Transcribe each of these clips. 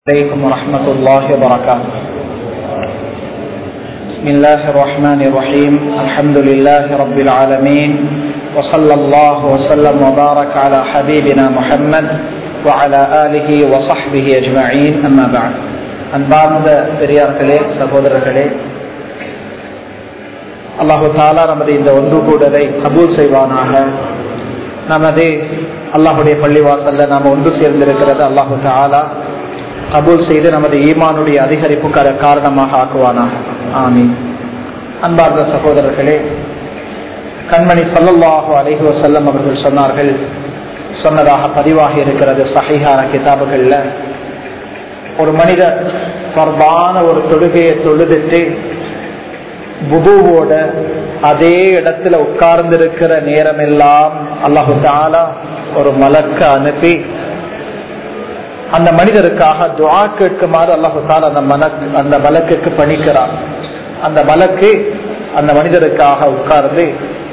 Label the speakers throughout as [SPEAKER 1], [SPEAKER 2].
[SPEAKER 1] عليكم ورحمة الله وبركاته بسم الله الرحمن الرحيم الحمد لله رب العالمين وصلى الله وسلم وبارك على حبيبنا محمد وعلى آله وصحبه أجمعين أما بعد அன்பார்ந்த பெரியார்களே சகோதரர்களே அல்லாஹு தாலா நமது இந்த ஒன்று கூடலை கபூல் செய்வானாக நமது அல்லாஹுடைய பள்ளிவாசல்ல நாம் ஒன்று சேர்ந்திருக்கிறது அல்லாஹு தாலா கபூல் செய்து நமது ஈமானுடைய அதிகரிப்பு காரணமாக ஆக்குவானாக ஆமீன் அன்பார்ந்த சகோதரர்களே கண்மணி சல்லல்லாஹு அலைஹி வசல்லம் அவர்கள் சொன்னார்கள் சொன்னதாக பதிவாகி இருக்கிறது சஹிஹான கிதாபுகள்ல ஒரு மனிதர் பர்பான ஒரு தொழுகையை தொழுதுட்டு புதுவோட அதே இடத்துல உட்கார்ந்திருக்கிற நேரம் எல்லாம் அல்லாஹு தாலா ஒரு மலக்க அனுப்பி அந்த மனிதருக்காக துவா கேட்குமாறு அல்லாஹு தாலா அந்த மலக்கு அந்த மலக்குக்கு பணிக்கிறார் அந்த மலக்கு அந்த மனிதருக்காக உட்கார்ந்து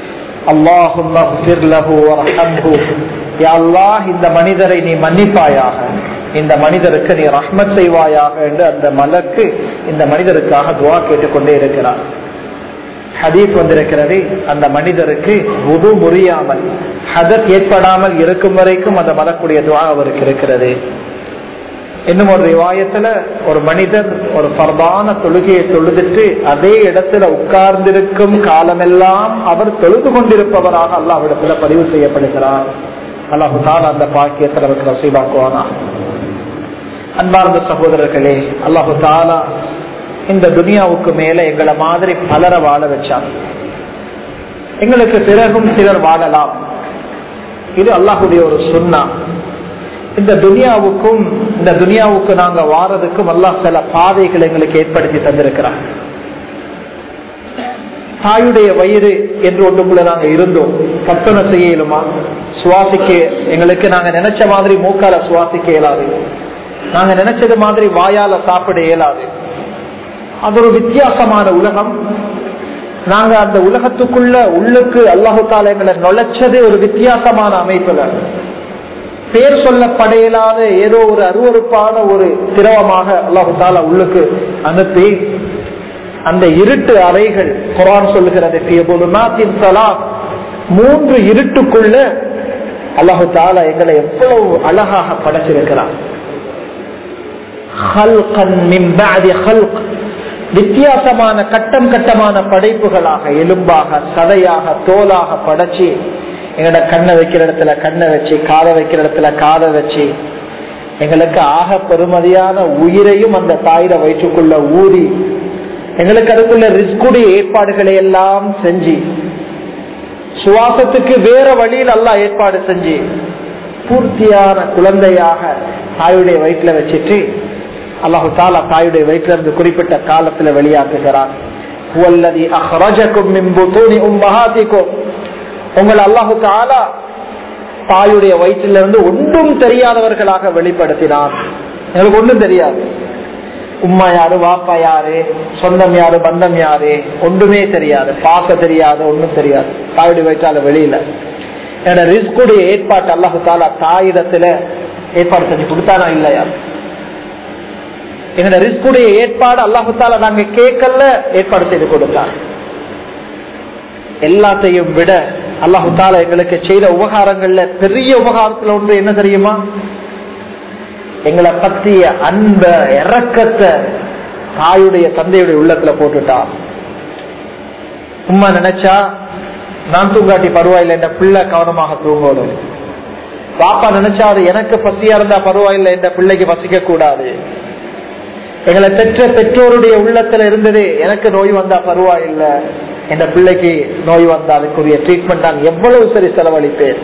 [SPEAKER 1] அல்லாஹ் இந்த மனிதரை நீ மன்னிப்பாயாக இந்த மனிதருக்கு நீ ரஹ்மத் செய்வாயாக என்று அந்த மலக்கு இந்த மனிதருக்காக துவா கேட்டுக்கொண்டே இருக்கிறார் ஹதீப் வந்திருக்கிறது அந்த மனிதருக்கு உது முறியாமல் ஹதத் ஏற்படாமல் இருக்கும் வரைக்கும் அந்த மலக்குடைய துவா அவருக்கு இருக்கிறது இன்னும் ஒரு ரிவாயத்துல ஒரு மனிதர் ஒரு பரவான தொழுகையை தொழுதுட்டு அதே இடத்துல உட்கார்ந்திருக்கும் காலமெல்லாம் அவர் தொழுது கொண்டிருப்பவராக அல்லாஹ்விடத்துல பதிவு செய்யப்படுகிறார் அல்லாஹு தாலா அந்த பாக்கியத்தில் அவருக்கு நசீபாக்குவானா அன்பார்ந்த சகோதரர்களே அல்லாஹு தாலா இந்த துனியாவுக்கு மேல எங்களை மாதிரி பலரை வாழ வச்சார் எங்களுக்கு பிறகும் சிலர் வாழலாம் இது அல்லாஹுடைய ஒரு சுண்ணா இந்த துனியாவுக்கும் இந்த துனியாவுக்கு நாங்க வாரதுக்கும் அல்லாஹ் சில பாதைகளை எங்களுக்கு ஏற்படுத்தி தந்திருக்கிறார் தாயுடைய வயிறு என்று ஒன்றுக்குள்ள நாங்க இருந்தோம் கற்பனை செய்ய இயலுமா சுவாசிக்க எங்களுக்கு நாங்க நினைச்ச மாதிரி மூக்கால சுவாசிக்க இயலாது நாங்க நினைச்சது மாதிரி வாயால சாப்பிட இயலாது அது ஒரு வித்தியாசமான உலகம் நாங்க அந்த உலகத்துக்குள்ள உள்ளுக்கு அல்லாஹு தால எங்களை நுழைச்சது ஒரு வித்தியாசமான அமைப்புல பேர் சொல்லப்படையலாத ஏதோ ஒரு அருவறுப்பான ஒரு திரவமாக அல்லாஹு தாலா உள்ளுக்கு அனுப்பி அந்த இருட்டு அறைகள் குரான் சொல்லுகிறது மூன்று இருட்டுக்குள்ள அல்லாஹு தாலா எங்களை எவ்வளவு அழகாக படைச்சிருக்கிறார் வித்தியாசமான கட்டம் கட்டமான படைப்புகளாக எலும்பாக சதையாக தோலாக படைச்சு எங்களோட கண்ணை வைக்கிற இடத்துல கண்ணை வச்சு காதை வைக்கிற இடத்துல காதை வச்சு எங்களுக்கு ஆக பெருமதியான உயிரையும் அந்த தாயிர வயிற்றுக்குள்ள ஊறி எங்களுக்கு அதுக்குள்ள ரிஸ்குடைய ஏற்பாடுகளை எல்லாம் செஞ்சு சுவாசத்துக்கு வேற வழியில் எல்லாம் ஏற்பாடு செஞ்சு பூர்த்தியான குழந்தையாக தாயுடைய வயிற்றுல வச்சுட்டு அல்லாஹு தாலா தாயுடைய வயிற்றுல இருந்து குறிப்பிட்ட காலத்துல வெளியாக்குகிறார் உங்கள் அல்லாஹு தாலா தாயுடைய வயிற்றிலிருந்து ஒன்றும் தெரியாதவர்களாக வெளிப்படுத்தினார் எங்களுக்கு ஒன்றும் தெரியாது உம்மா யாரு வாப்பா யாரு சொந்தம் யாரு பந்தம் யாரு ஒன்றுமே தெரியாது பார்க்க தெரியாது ஒன்றும் தெரியாது தாயுடைய வயிற்றால வெளியில என்னோட ரிஸ்குடைய ஏற்பாட்டு அல்லாஹு தாலா தாயிடத்துல ஏற்பாடு செஞ்சு கொடுத்தானா இல்லையா எங்களோட ரிஸ்குடைய ஏற்பாடு அல்லாஹு தாலா நாங்க கேட்கல ஏற்பாடு செய்து கொடுத்தார் எல்லாத்தையும் விட அல்லாஹு தாலா எங்களுக்கு செய்த உபகாரங்கள்ல பெரிய உபகாரத்துல ஒன்று என்ன தெரியுமா எங்களை பத்திய அன்ப இறக்கத்தை தாயுடைய தந்தையுடைய உள்ளத்துல போட்டுட்டா உமா நினைச்சா நான் தூங்காட்டி பரவாயில்லை என்ற பிள்ளை கவனமாக தூங்கணும் பாப்பா நினைச்சா அது எனக்கு பசியா இருந்தா பரவாயில்லை என்ற பிள்ளைக்கு பசிக்க கூடாது எங்களை பெற்ற பெற்றோருடைய உள்ளத்துல இருந்தது எனக்கு நோய் வந்தா பரவாயில்லை என்ற பிள்ளைக்கு நோய் வந்தா அதுக்குரிய ட்ரீட்மெண்ட் நான் எவ்வளவு சரி செலவழிப்பேன்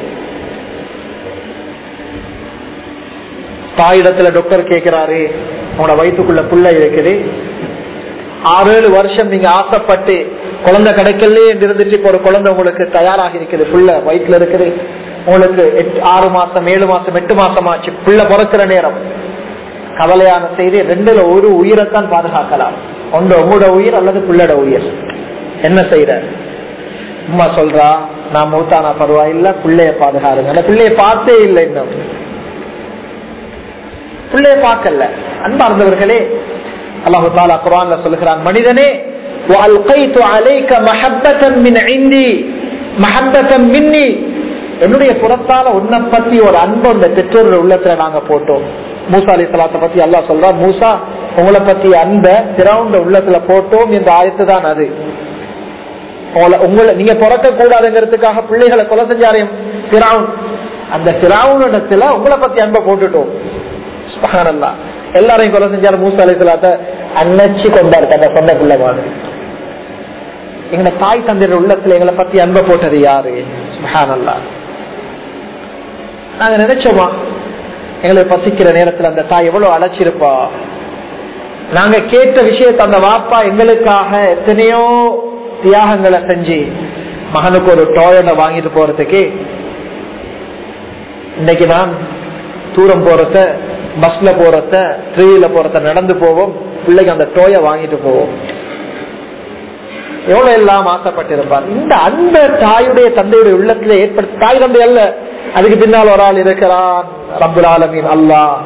[SPEAKER 1] தாயிடத்துல டாக்டர் கேட்கிறாரு உங்களோட வயிற்றுக்குள்ள புள்ள இருக்குது ஆறு ஏழு வருஷம் நீங்க ஆசைப்பட்டு குழந்தை கிடைக்கலையே இருந்துட்டு ஒரு குழந்தை உங்களுக்கு தயாராக இருக்குது புள்ள வயிற்றுல இருக்குது உங்களுக்கு ஆறு மாசம் ஏழு மாசம் எட்டு மாசம் ஆச்சு புள்ள பிறக்கிற நேரம் கவலையான செய்தி ரெண்டுல ஒரு உயிரைத்தான் பாதுகாக்கலாம் ஒன்று உங்களோட உயிர் அல்லது புள்ளோட உயிர் என்ன செய்யற அம்மா சொல்றா நான் மூத்தானா பரவாயில்ல பிள்ளைய பாதுகாருங்க பிள்ளைய பார்த்தே இல்லை இன்னும் பிள்ளைய பார்க்கல அன்பார்ந்தவர்களே அல்லாஹு தாலா குரான்ல சொல்லுகிறான் மனிதனே وَأَلْقَيْتُ عَلَيْكَ مَحَبَّةً مِنْ عِنْدِي مَحَبَّةً مِنِّي என்னுடைய புறத்தால உன்னை பத்தி ஒரு அன்பு அந்த பெற்றோர்கள் உள்ளத்துல நாங்க போட்டோம் மூசா அலி சலாத்தை பத்தி அல்லாஹ் சொல்றா மூசா உங்களை பத்தி அன்ப திரவுண்ட உள்ளத்துல போட்டோம் என்ற ஆயத்து தான் அது உங்களை உங்களை நீங்க பிறக்க கூடாதுங்கிறதுக்காக பிள்ளைகளை கொலை செஞ்சாரையும் திராவுன் அந்த திராவுனிடத்துல உங்களை பத்தி அன்பை போட்டுட்டோம் சுபஹானல்லா எல்லாரையும் கொலை செஞ்சாரு மூசா அலி சலாத்த அன்னச்சு கொண்டாரு தன்னை சொந்த பிள்ளை மாதிரி எங்களை தாய் தந்தையர் உள்ளத்துல எங்களை பத்தி அன்பை போட்டது யாரு சுபஹானல்லா நாங்க நினைச்சோமா எங்களுக்கு பசிக்கிற நேரத்துல அந்த தாய் எவ்வளவு அழைச்சிருப்பா நாங்க கேட்ட விஷயத்த அந்த வாப்பா எங்களுக்காக எத்தனையோ தியாகங்களை செஞ்சு மகனுக்கு ஒரு டோயோட வாங்கிட்டு போறதுக்கு இன்னைக்கு நான் தூரம் போறத பஸ்ல போறத ட்ரெயின்ல போறத நடந்து போவோம் பிள்ளைக்கு அந்த டோய வாங்கிட்டு போவோம் எவ்வளவு எல்லாம் ஆசைப்பட்டிருப்பார் இந்த அந்த தாயுடைய தந்தையுடைய உள்ளத்துல ஏற்படுத்த தாய் தந்தை அல்ல அதுக்கு பின்னால் ஒரு ஆள் இருக்கிறான் ரப்புல் ஆலமீன் அல்லாஹ்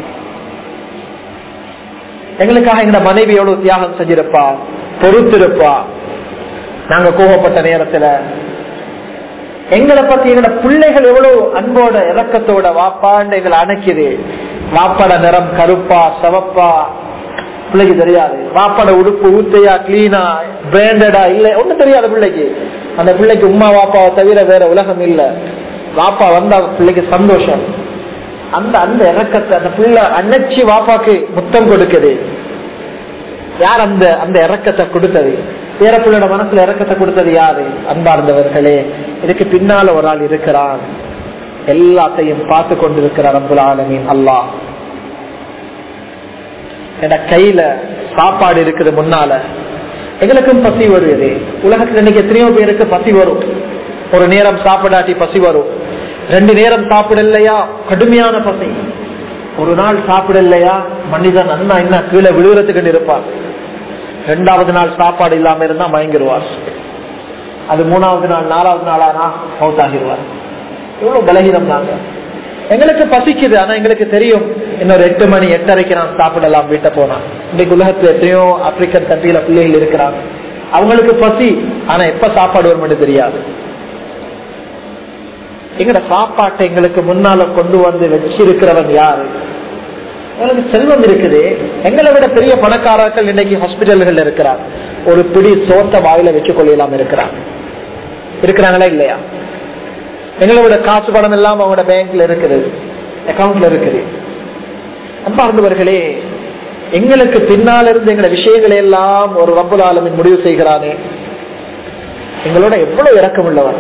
[SPEAKER 1] எங்களுக்காக எங்க மனைவி எவ்வளவு தியாகம் செஞ்சிருப்பா பொறுத்திருப்பா நாங்க கோபப்பட்ட நேரத்துல எங்களை பத்தி எங்களோட பிள்ளைகள் எவ்வளவு அன்போட இறக்கத்தோட வாப்பான்னு எங்களை அணைக்குது வாப்பாட நிறம் கருப்பா சவப்பா பிள்ளைக்கு தெரியாது வாப்பாட உடுப்பு ஊத்தையா கிளீனா பிராண்டடா இல்ல ஒண்ணும் தெரியாது பிள்ளைக்கு அந்த பிள்ளைக்கு உமா வாப்பாவை தவிர வேற உலகம் இல்ல வாப்பா வந்தா பிள்ளைக்கு சந்தோஷம் அந்த அந்த இறக்கத்தை அந்த பிள்ளை அணைச்சி வாப்பாக்கு முத்தம் கொடுக்குது யார் அந்த அந்த இறக்கத்தை கொடுத்தது பேர பிள்ளையோட மனசுல இறக்கத்தை கொடுத்தது யாரு அன்பார்ந்தவர்களே இதுக்கு பின்னால ஒரு ஆள் இருக்கிறான் எல்லாத்தையும் பார்த்து கொண்டிருக்கிறார் அன்புல் ஆலமீன் அல்லாஹ் என் கையில சாப்பாடு இருக்குது முன்னால எங்களுக்கும் பசி வருது உலகத்துல இன்னைக்கு எத்தனையோ பேருக்கு பசி வரும் ஒரு நேரம் சாப்பிடாட்டி பசி வரும் ரெண்டு நேரம் சாப்பிடலையா கடுமையான பசி ஒரு நாள் சாப்பிடலையா மனிதன் அண்ணா என்ன கீழே விழுகிறதுக்கு இருப்பார் ரெண்டாவது நாள் சாப்பாடு இல்லாம இருந்தா மயங்கிடுவார் அது மூணாவது நாள் நாலாவது நாளானா மவுத் ஆகிடுவார் எவ்வளவு பலகீனம் நாங்க எங்களுக்கு பசிக்குது ஆனா எங்களுக்கு தெரியும் இன்னொரு எட்டு மணி எட்டரைக்கு நான் சாப்பிடலாம் வீட்டை போனா இன்னைக்கு உலகத்துல எத்தனையோ ஆப்பிரிக்கன் கண்ட்ரியில பிள்ளைகள் இருக்கிறாங்க அவங்களுக்கு பசி ஆனா எப்ப சாப்பாடு வரும்னு தெரியாது எங்கட சாப்பாட்டை எங்களுக்கு முன்னால கொண்டு வந்து வச்சிருக்கிறவன் யாரு எங்களுக்கு செல்வம் இருக்குது எங்களை விட பெரிய பணக்காரர்கள் இன்னைக்கு ஹாஸ்பிட்டல்கள் இருக்கிறார் ஒரு பிடி சோத்த வாயில வச்சு கொள்ளலாம் இருக்கிறாங்க இருக்கிறாங்களா இல்லையா எங்களை விட காசு பணம் எல்லாம் அவங்களோட பேங்க்ல இருக்குது அக்கௌண்ட்ல இருக்குது அன்பார்ந்தவர்களே எங்களுக்கு பின்னால் இருந்து எங்களை விஷயங்களை எல்லாம் ஒரு ரப்புல் ஆலமின் முடிவு செய்கிறானே எங்களோட எவ்வளவு இறக்கம் உள்ளவர்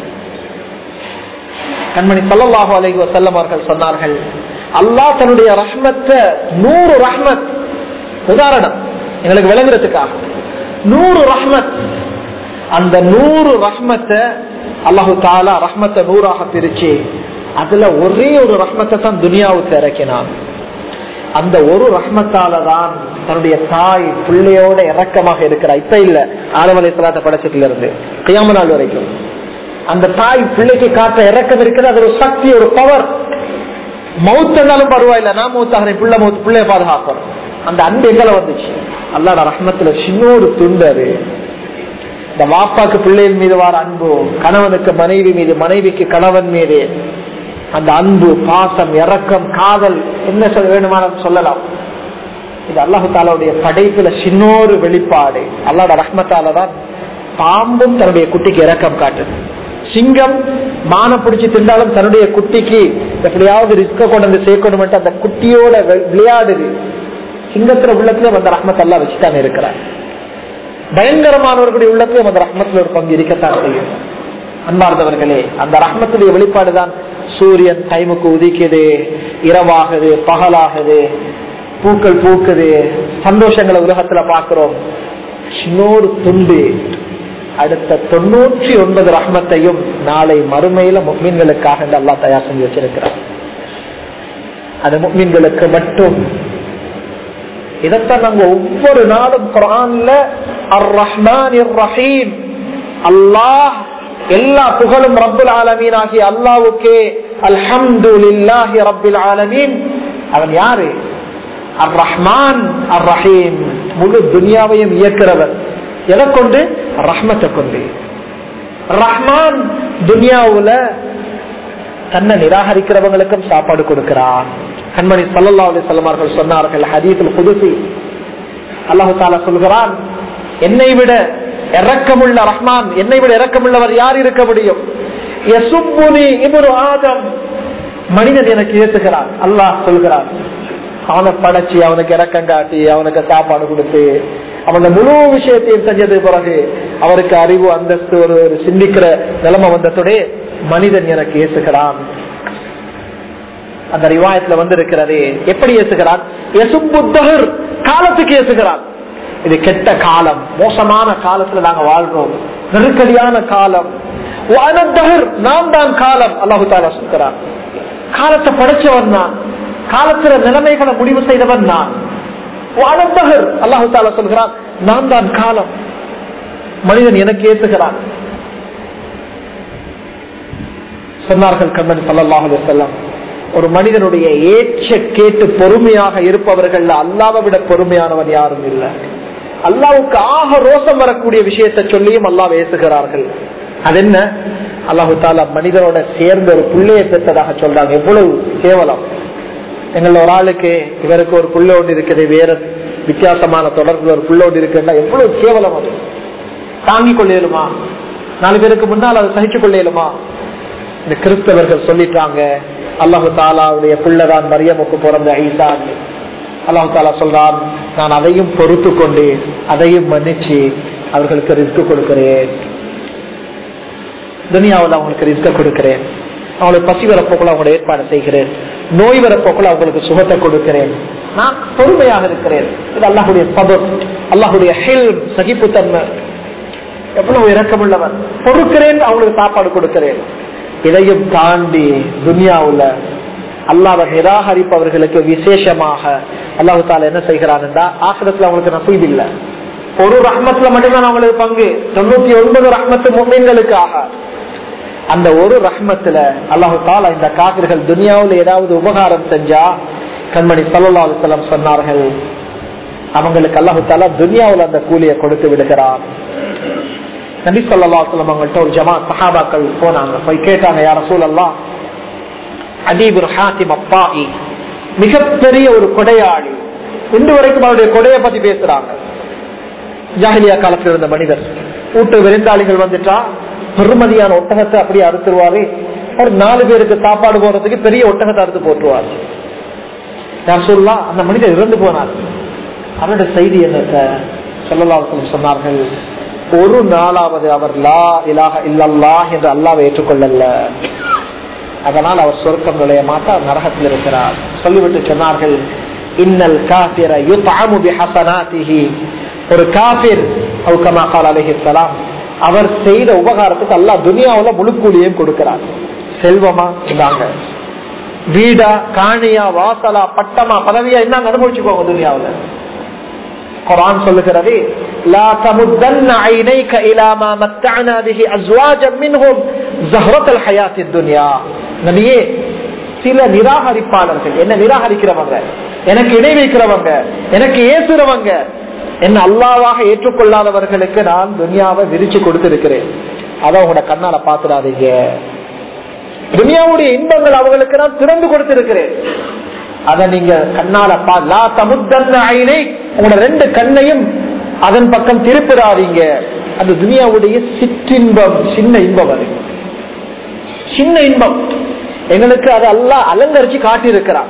[SPEAKER 1] கண்மணி சல்லல்லாஹு அலைஹி வஸல்லம் அவர்கள் சொன்னார்கள் அல்லாஹ் தன்னுடைய ரஹ்மத்தை நூறு ரஹ்மத் உதாரணம் எங்களுக்கு விளங்குறதுக்காக நூறு ரஹ்மத் அந்த நூறு ரஹ்மத்தை அல்லாஹு தாலா ரஹ்மத்தை நூறாக பிரிச்சு அதுல ஒரே ஒரு ரஹ்மத்தை தான் துனியாவுக்கு இறக்கினான் அந்த ஒரு ரஹ்மத்தால தான் தன்னுடைய தாய் பிள்ளையோட இறக்கமாக இருக்கிறா இப்ப இல்ல ஆரவலை சலாத்த படைச்சதுல இருந்து கியாம நாள் வரைக்கும் அந்த தாய் பிள்ளைக்கு காட்ட இறக்கம் இருக்குது அது ஒரு சக்தி ஒரு பவர் மவுத்தனாலும் பரவாயில்ல நான் மவுத்தாகிறேன் பிள்ளை மவுத்து பிள்ளைய பாதுகாக்கணும் அந்த அன்பு எங்களை வந்துச்சு அல்லாட ரஹ்மத்துல சின்ன ஒரு துண்டு அது இந்த வாப்பாக்கு பிள்ளைகள் மீது வார அன்பு கணவனுக்கு மனைவி மீது மனைவிக்கு கணவன் மீது அந்த அன்பு பாசம் இரக்கம் காதல் என்ன சொல்ல வேணுமானாலும் சொல்லலாம் இது அல்லாஹு தாலாவுடைய படைப்புல சின்னோரு வெளிப்பாடு அல்லாட ரஹ்மத்தால தான் பாம்பும் தன்னுடைய குட்டிக்கு இரக்கம் காட்டுது சிங்கம் மான பிடிச்சி திண்டாலும் தன்னுடைய குட்டிக்கு எப்படியாவது ரிஸ்க கொண்டு வந்து சேர்க்கணும் அந்த குட்டியோட விளையாடுது சிங்கத்துல உள்ளத்துல அந்த ரஹ்மத் அல்லா வச்சுதான் இருக்கிறார் பயங்கரமானவர்களுடைய உள்ளத்திலும் அந்த ரஹ்மத்துல ஒரு பங்கு இருக்கத்தான் செய்யும் அன்பார்ந்தவர்களே அந்த ரஹ்மத்துடைய வெளிப்பாடுதான் சூரியன் டைமுக்கு உதிக்குது இரவாகுது பகலாகுது பூக்கள் பூக்குது சந்தோஷங்களை உலகத்துல பாக்குறோம் இன்னொரு துண்டு அடுத்த தொண்ணூற்றி ஒன்பது ரஹ்மத்தையும் நாளை மறுமையில முக்மீன்களுக்காக அல்லா தயார் செஞ்சு வச்சிருக்கிறார் அது முக்மீன்களுக்கு மட்டும் இதைத்தான் நாங்க ஒவ்வொரு நாளும் குரான்ல அர் ரஹ்மான் ரஹீம் அல்லாஹ் எல்லா புகழும் ரப்புல் ஆலமீன் ஆகிய அல்லாவுக்கே அல்ஹம்து லில்லாஹி ரப்பில் ஆலமீன் அவன் யாரு அர் ரஹ்மான் அர் ரஹீம் முழு துனியாவையும் இயக்கிறவர் எதை கொண்டு ரஹ்மத்தை கொண்டு ரஹ்மான் துனியாவுல தன்னை நிராகரிக்கிறவங்களுக்கும் சாப்பாடு கொடுக்கிறான் கண்மணி சல்லா அலி சொல்லமார்கள் சொன்னார்கள் ஹதீதுல் குதுசி அல்லாஹு தாலா சொல்கிறான் என்னை விட இறக்கமுள்ள ரஹ்மான் என்னை விட இறக்கமுள்ளவர் யார் இருக்க முடியும் யசுப்புனி இப்ரு ஆதம் மனிதன் எனக்கு ஏத்துகிறான் அல்லாஹ் சொல்கிறான் அவனை படைச்சு அவனுக்கு இறக்கம் காட்டி அவனுக்கு சாப்பாடு கொடுத்து அவன முழு விஷயத்தையும் செஞ்சது பிறகு அவருக்கு அறிவு அந்தஸ்து ஒரு ஒரு சிந்திக்கிற நிலைமை வந்ததுடைய மனிதன் எனக்கு ஏசுகிறான் அந்த ரிவாயத்துல வந்து இருக்கிறது எப்படி ஏசுகிறான் எசுப்புத்தகர் காலத்துக்கு ஏசுகிறான் இது கெட்ட காலம் மோசமான காலத்துல நாங்க வாழ்றோம் நெருக்கடியான காலம் வானத்தகர் நாம் தான் காலம் அல்லாஹு தாலா சொல்கிறான் காலத்தை படைச்சவன் நான் காலத்துல நிலைமைகளை முடிவு செய்தவன் நான் வானத்தகர் அல்லாஹு தாலா சொல்கிறான் நான் தான் காலம் மனிதன் எனக்கு ஏத்துகிறான் சொன்னார்கள் கண்ணன் சல்லாஹ் செல்லம் ஒரு மனிதனுடைய ஏற்ற கேட்டு பொறுமையாக இருப்பவர்கள் அல்லாவை விட பொறுமையானவன் யாரும் இல்லை அல்லாவுக்கு ஆக ரோசம் வரக்கூடிய விஷயத்தை சொல்லியும் அல்லா பேசுகிறார்கள் அது என்ன அல்லாஹு தாலா மனிதனோட சேர்ந்த ஒரு பிள்ளையை பெற்றதாக சொல்றாங்க எவ்வளவு கேவலம் எங்கள ஒரு ஆளுக்கு இவருக்கு ஒரு புள்ள ஒன்று இருக்குது வேற வித்தியாசமான தொடர்புல ஒரு புள்ள ஒன்று இருக்குன்னா எவ்வளவு கேவலம் அது தாங்கிக் கொள்ளையிலுமா நாலு பேருக்கு முன்னால் அதை சகிச்சுக் கொள்ளையிலுமா இந்த கிறிஸ்தவர்கள் சொல்லிட்டாங்க அல்லாஹு தாலாவுடைய பிள்ளைதான் மரியமுக்கு பிறந்த ஐசா அல்லாஹு தாலா சொல்றான் நான் அதையும் பொறுத்து கொண்டு அதையும் மன்னிச்சு அவர்களுக்கு ரிஸ்க் கொடுக்கிறேன் துனியாவில் அவங்களுக்கு ரிஸ்க கொடுக்கிறேன் அவங்களுக்கு பசி வரப்போக்குள்ள அவங்களோட ஏற்பாடு செய்கிறேன் நோய் வரப்போக்குள்ள அவங்களுக்கு சுகத்தை கொடுக்கிறேன் நான் பொறுமையாக இருக்கிறேன் இது அல்லாஹுடைய சபர் அல்லாஹுடைய ஹெல் சகிப்புத்தன்மை எவ்வளவு இறக்கமுள்ளவர் பொறுக்கிறேன் அவங்களுக்கு சாப்பாடு கொடுக்கிறேன் இதையும் தாண்டி துனியாவுல அல்லாவை நிராகரிப்பவர்களுக்கு விசேஷமாக அல்லாஹு தால என்ன செய்கிறான் ஆசிரத்துல அவங்களுக்கு நசீப் இல்லை ஒரு ரஹ்மத்துல மட்டும்தான் அவங்களுக்கு பங்கு தொண்ணூத்தி ஒன்பது ரஹ்மத்து முன்னங்களுக்காக அந்த ஒரு ரஹ்மத்துல அல்லாஹு தாலா இந்த காவிர்கள் துனியாவில் ஏதாவது உபகாரம் செஞ்சா கண்மணி சல்லா அலுவலம் சொன்னார்கள் அவங்களுக்கு அல்லாஹு தாலா துனியாவில் அந்த கூலியை கொடுத்து விடுகிறார் நபி சொல்லா சொல்லம் அவங்கள்ட்ட ஒரு ஜமா சஹாபாக்கள் போனாங்க போய் கேட்டாங்க யார சூழல்லாம் அதீபுர் ஹாத்திம் அப்பாஇ மிகப்பெரிய ஒரு கொடையாளி இன்று வரைக்கும் அவருடைய கொடையை பத்தி பேசுறாங்க ஜாகிலியா காலத்தில் இருந்த மனிதர் கூட்டு விருந்தாளிகள் வந்துட்டா பெருமதியான ஒட்டகத்தை அப்படியே அறுத்துருவாரு ஒரு நாலு பேருக்கு சாப்பாடு போறதுக்கு பெரிய ஒட்டகத்தை அறுத்து போட்டுருவார் யார் சொல்லலாம் அந்த மனிதர் இறந்து போனார் அவருடைய செய்தி என்னத்தை சொல்லலாம் சொன்னார்கள் ஒரு நாளாவது அவர் லா இலாக இல்லல்லா என்று அல்லாவை ஏற்றுக்கொள்ளல அதனால் அவர் சொர்க்கம் நுழைய மாட்டார் நரகத்தில் இருக்கிறார் சொல்லிவிட்டு சொன்னார்கள் இன்னல் காபிர யுத்அமு பிஹஸனாத்திஹி ஒரு காபிர் அவுகமா கால் அலைஹிஸ்ஸலாம் அவர் செய்த உபகாரத்துக்கு அல்லாஹ் துனியாவுல முழு கூலியையும் கொடுக்கிறார் செல்வமா இந்தாங்க வீடா காணியா வாசலா பட்டமா பதவியா என்ன அனுபவிச்சுக்கோங்க துனியாவுல குரான் சொல்லுகிறது لا تمدن عينيك الى ما متعنا به ازواجا منهم زهرة الحياة الدنيا நபியே சில நிராகரிப்பாளர்கள் என்ன நிராகரிக்கிறவங்க எனக்கு இணை வைக்கிறவங்க எனக்கு ஏசுறவங்க என்ன அல்லாவாக ஏற்றுக்கொள்ளாதவர்களுக்கு நான் துனியாவை விரிச்சு கொடுத்திருக்கிறேன் அதை உங்களோட கண்ணால பாத்துடாதீங்க துனியாவுடைய இன்பங்கள் அவங்களுக்கு நான் திறந்து கொடுத்திருக்கிறேன் அதை நீங்க கண்ணால லா தமுத்தன்ன ஐனை உங்களோட ரெண்டு கண்ணையும் அதன் பக்கம் திருப்பிடாதீங்க அந்த துனியாவுடைய சிற்றின்பம் சின்ன இன்பம் அது சின்ன இன்பம் எங்களுக்கு அது எல்லாம் அலங்கரிச்சு காட்டியிருக்கிறான்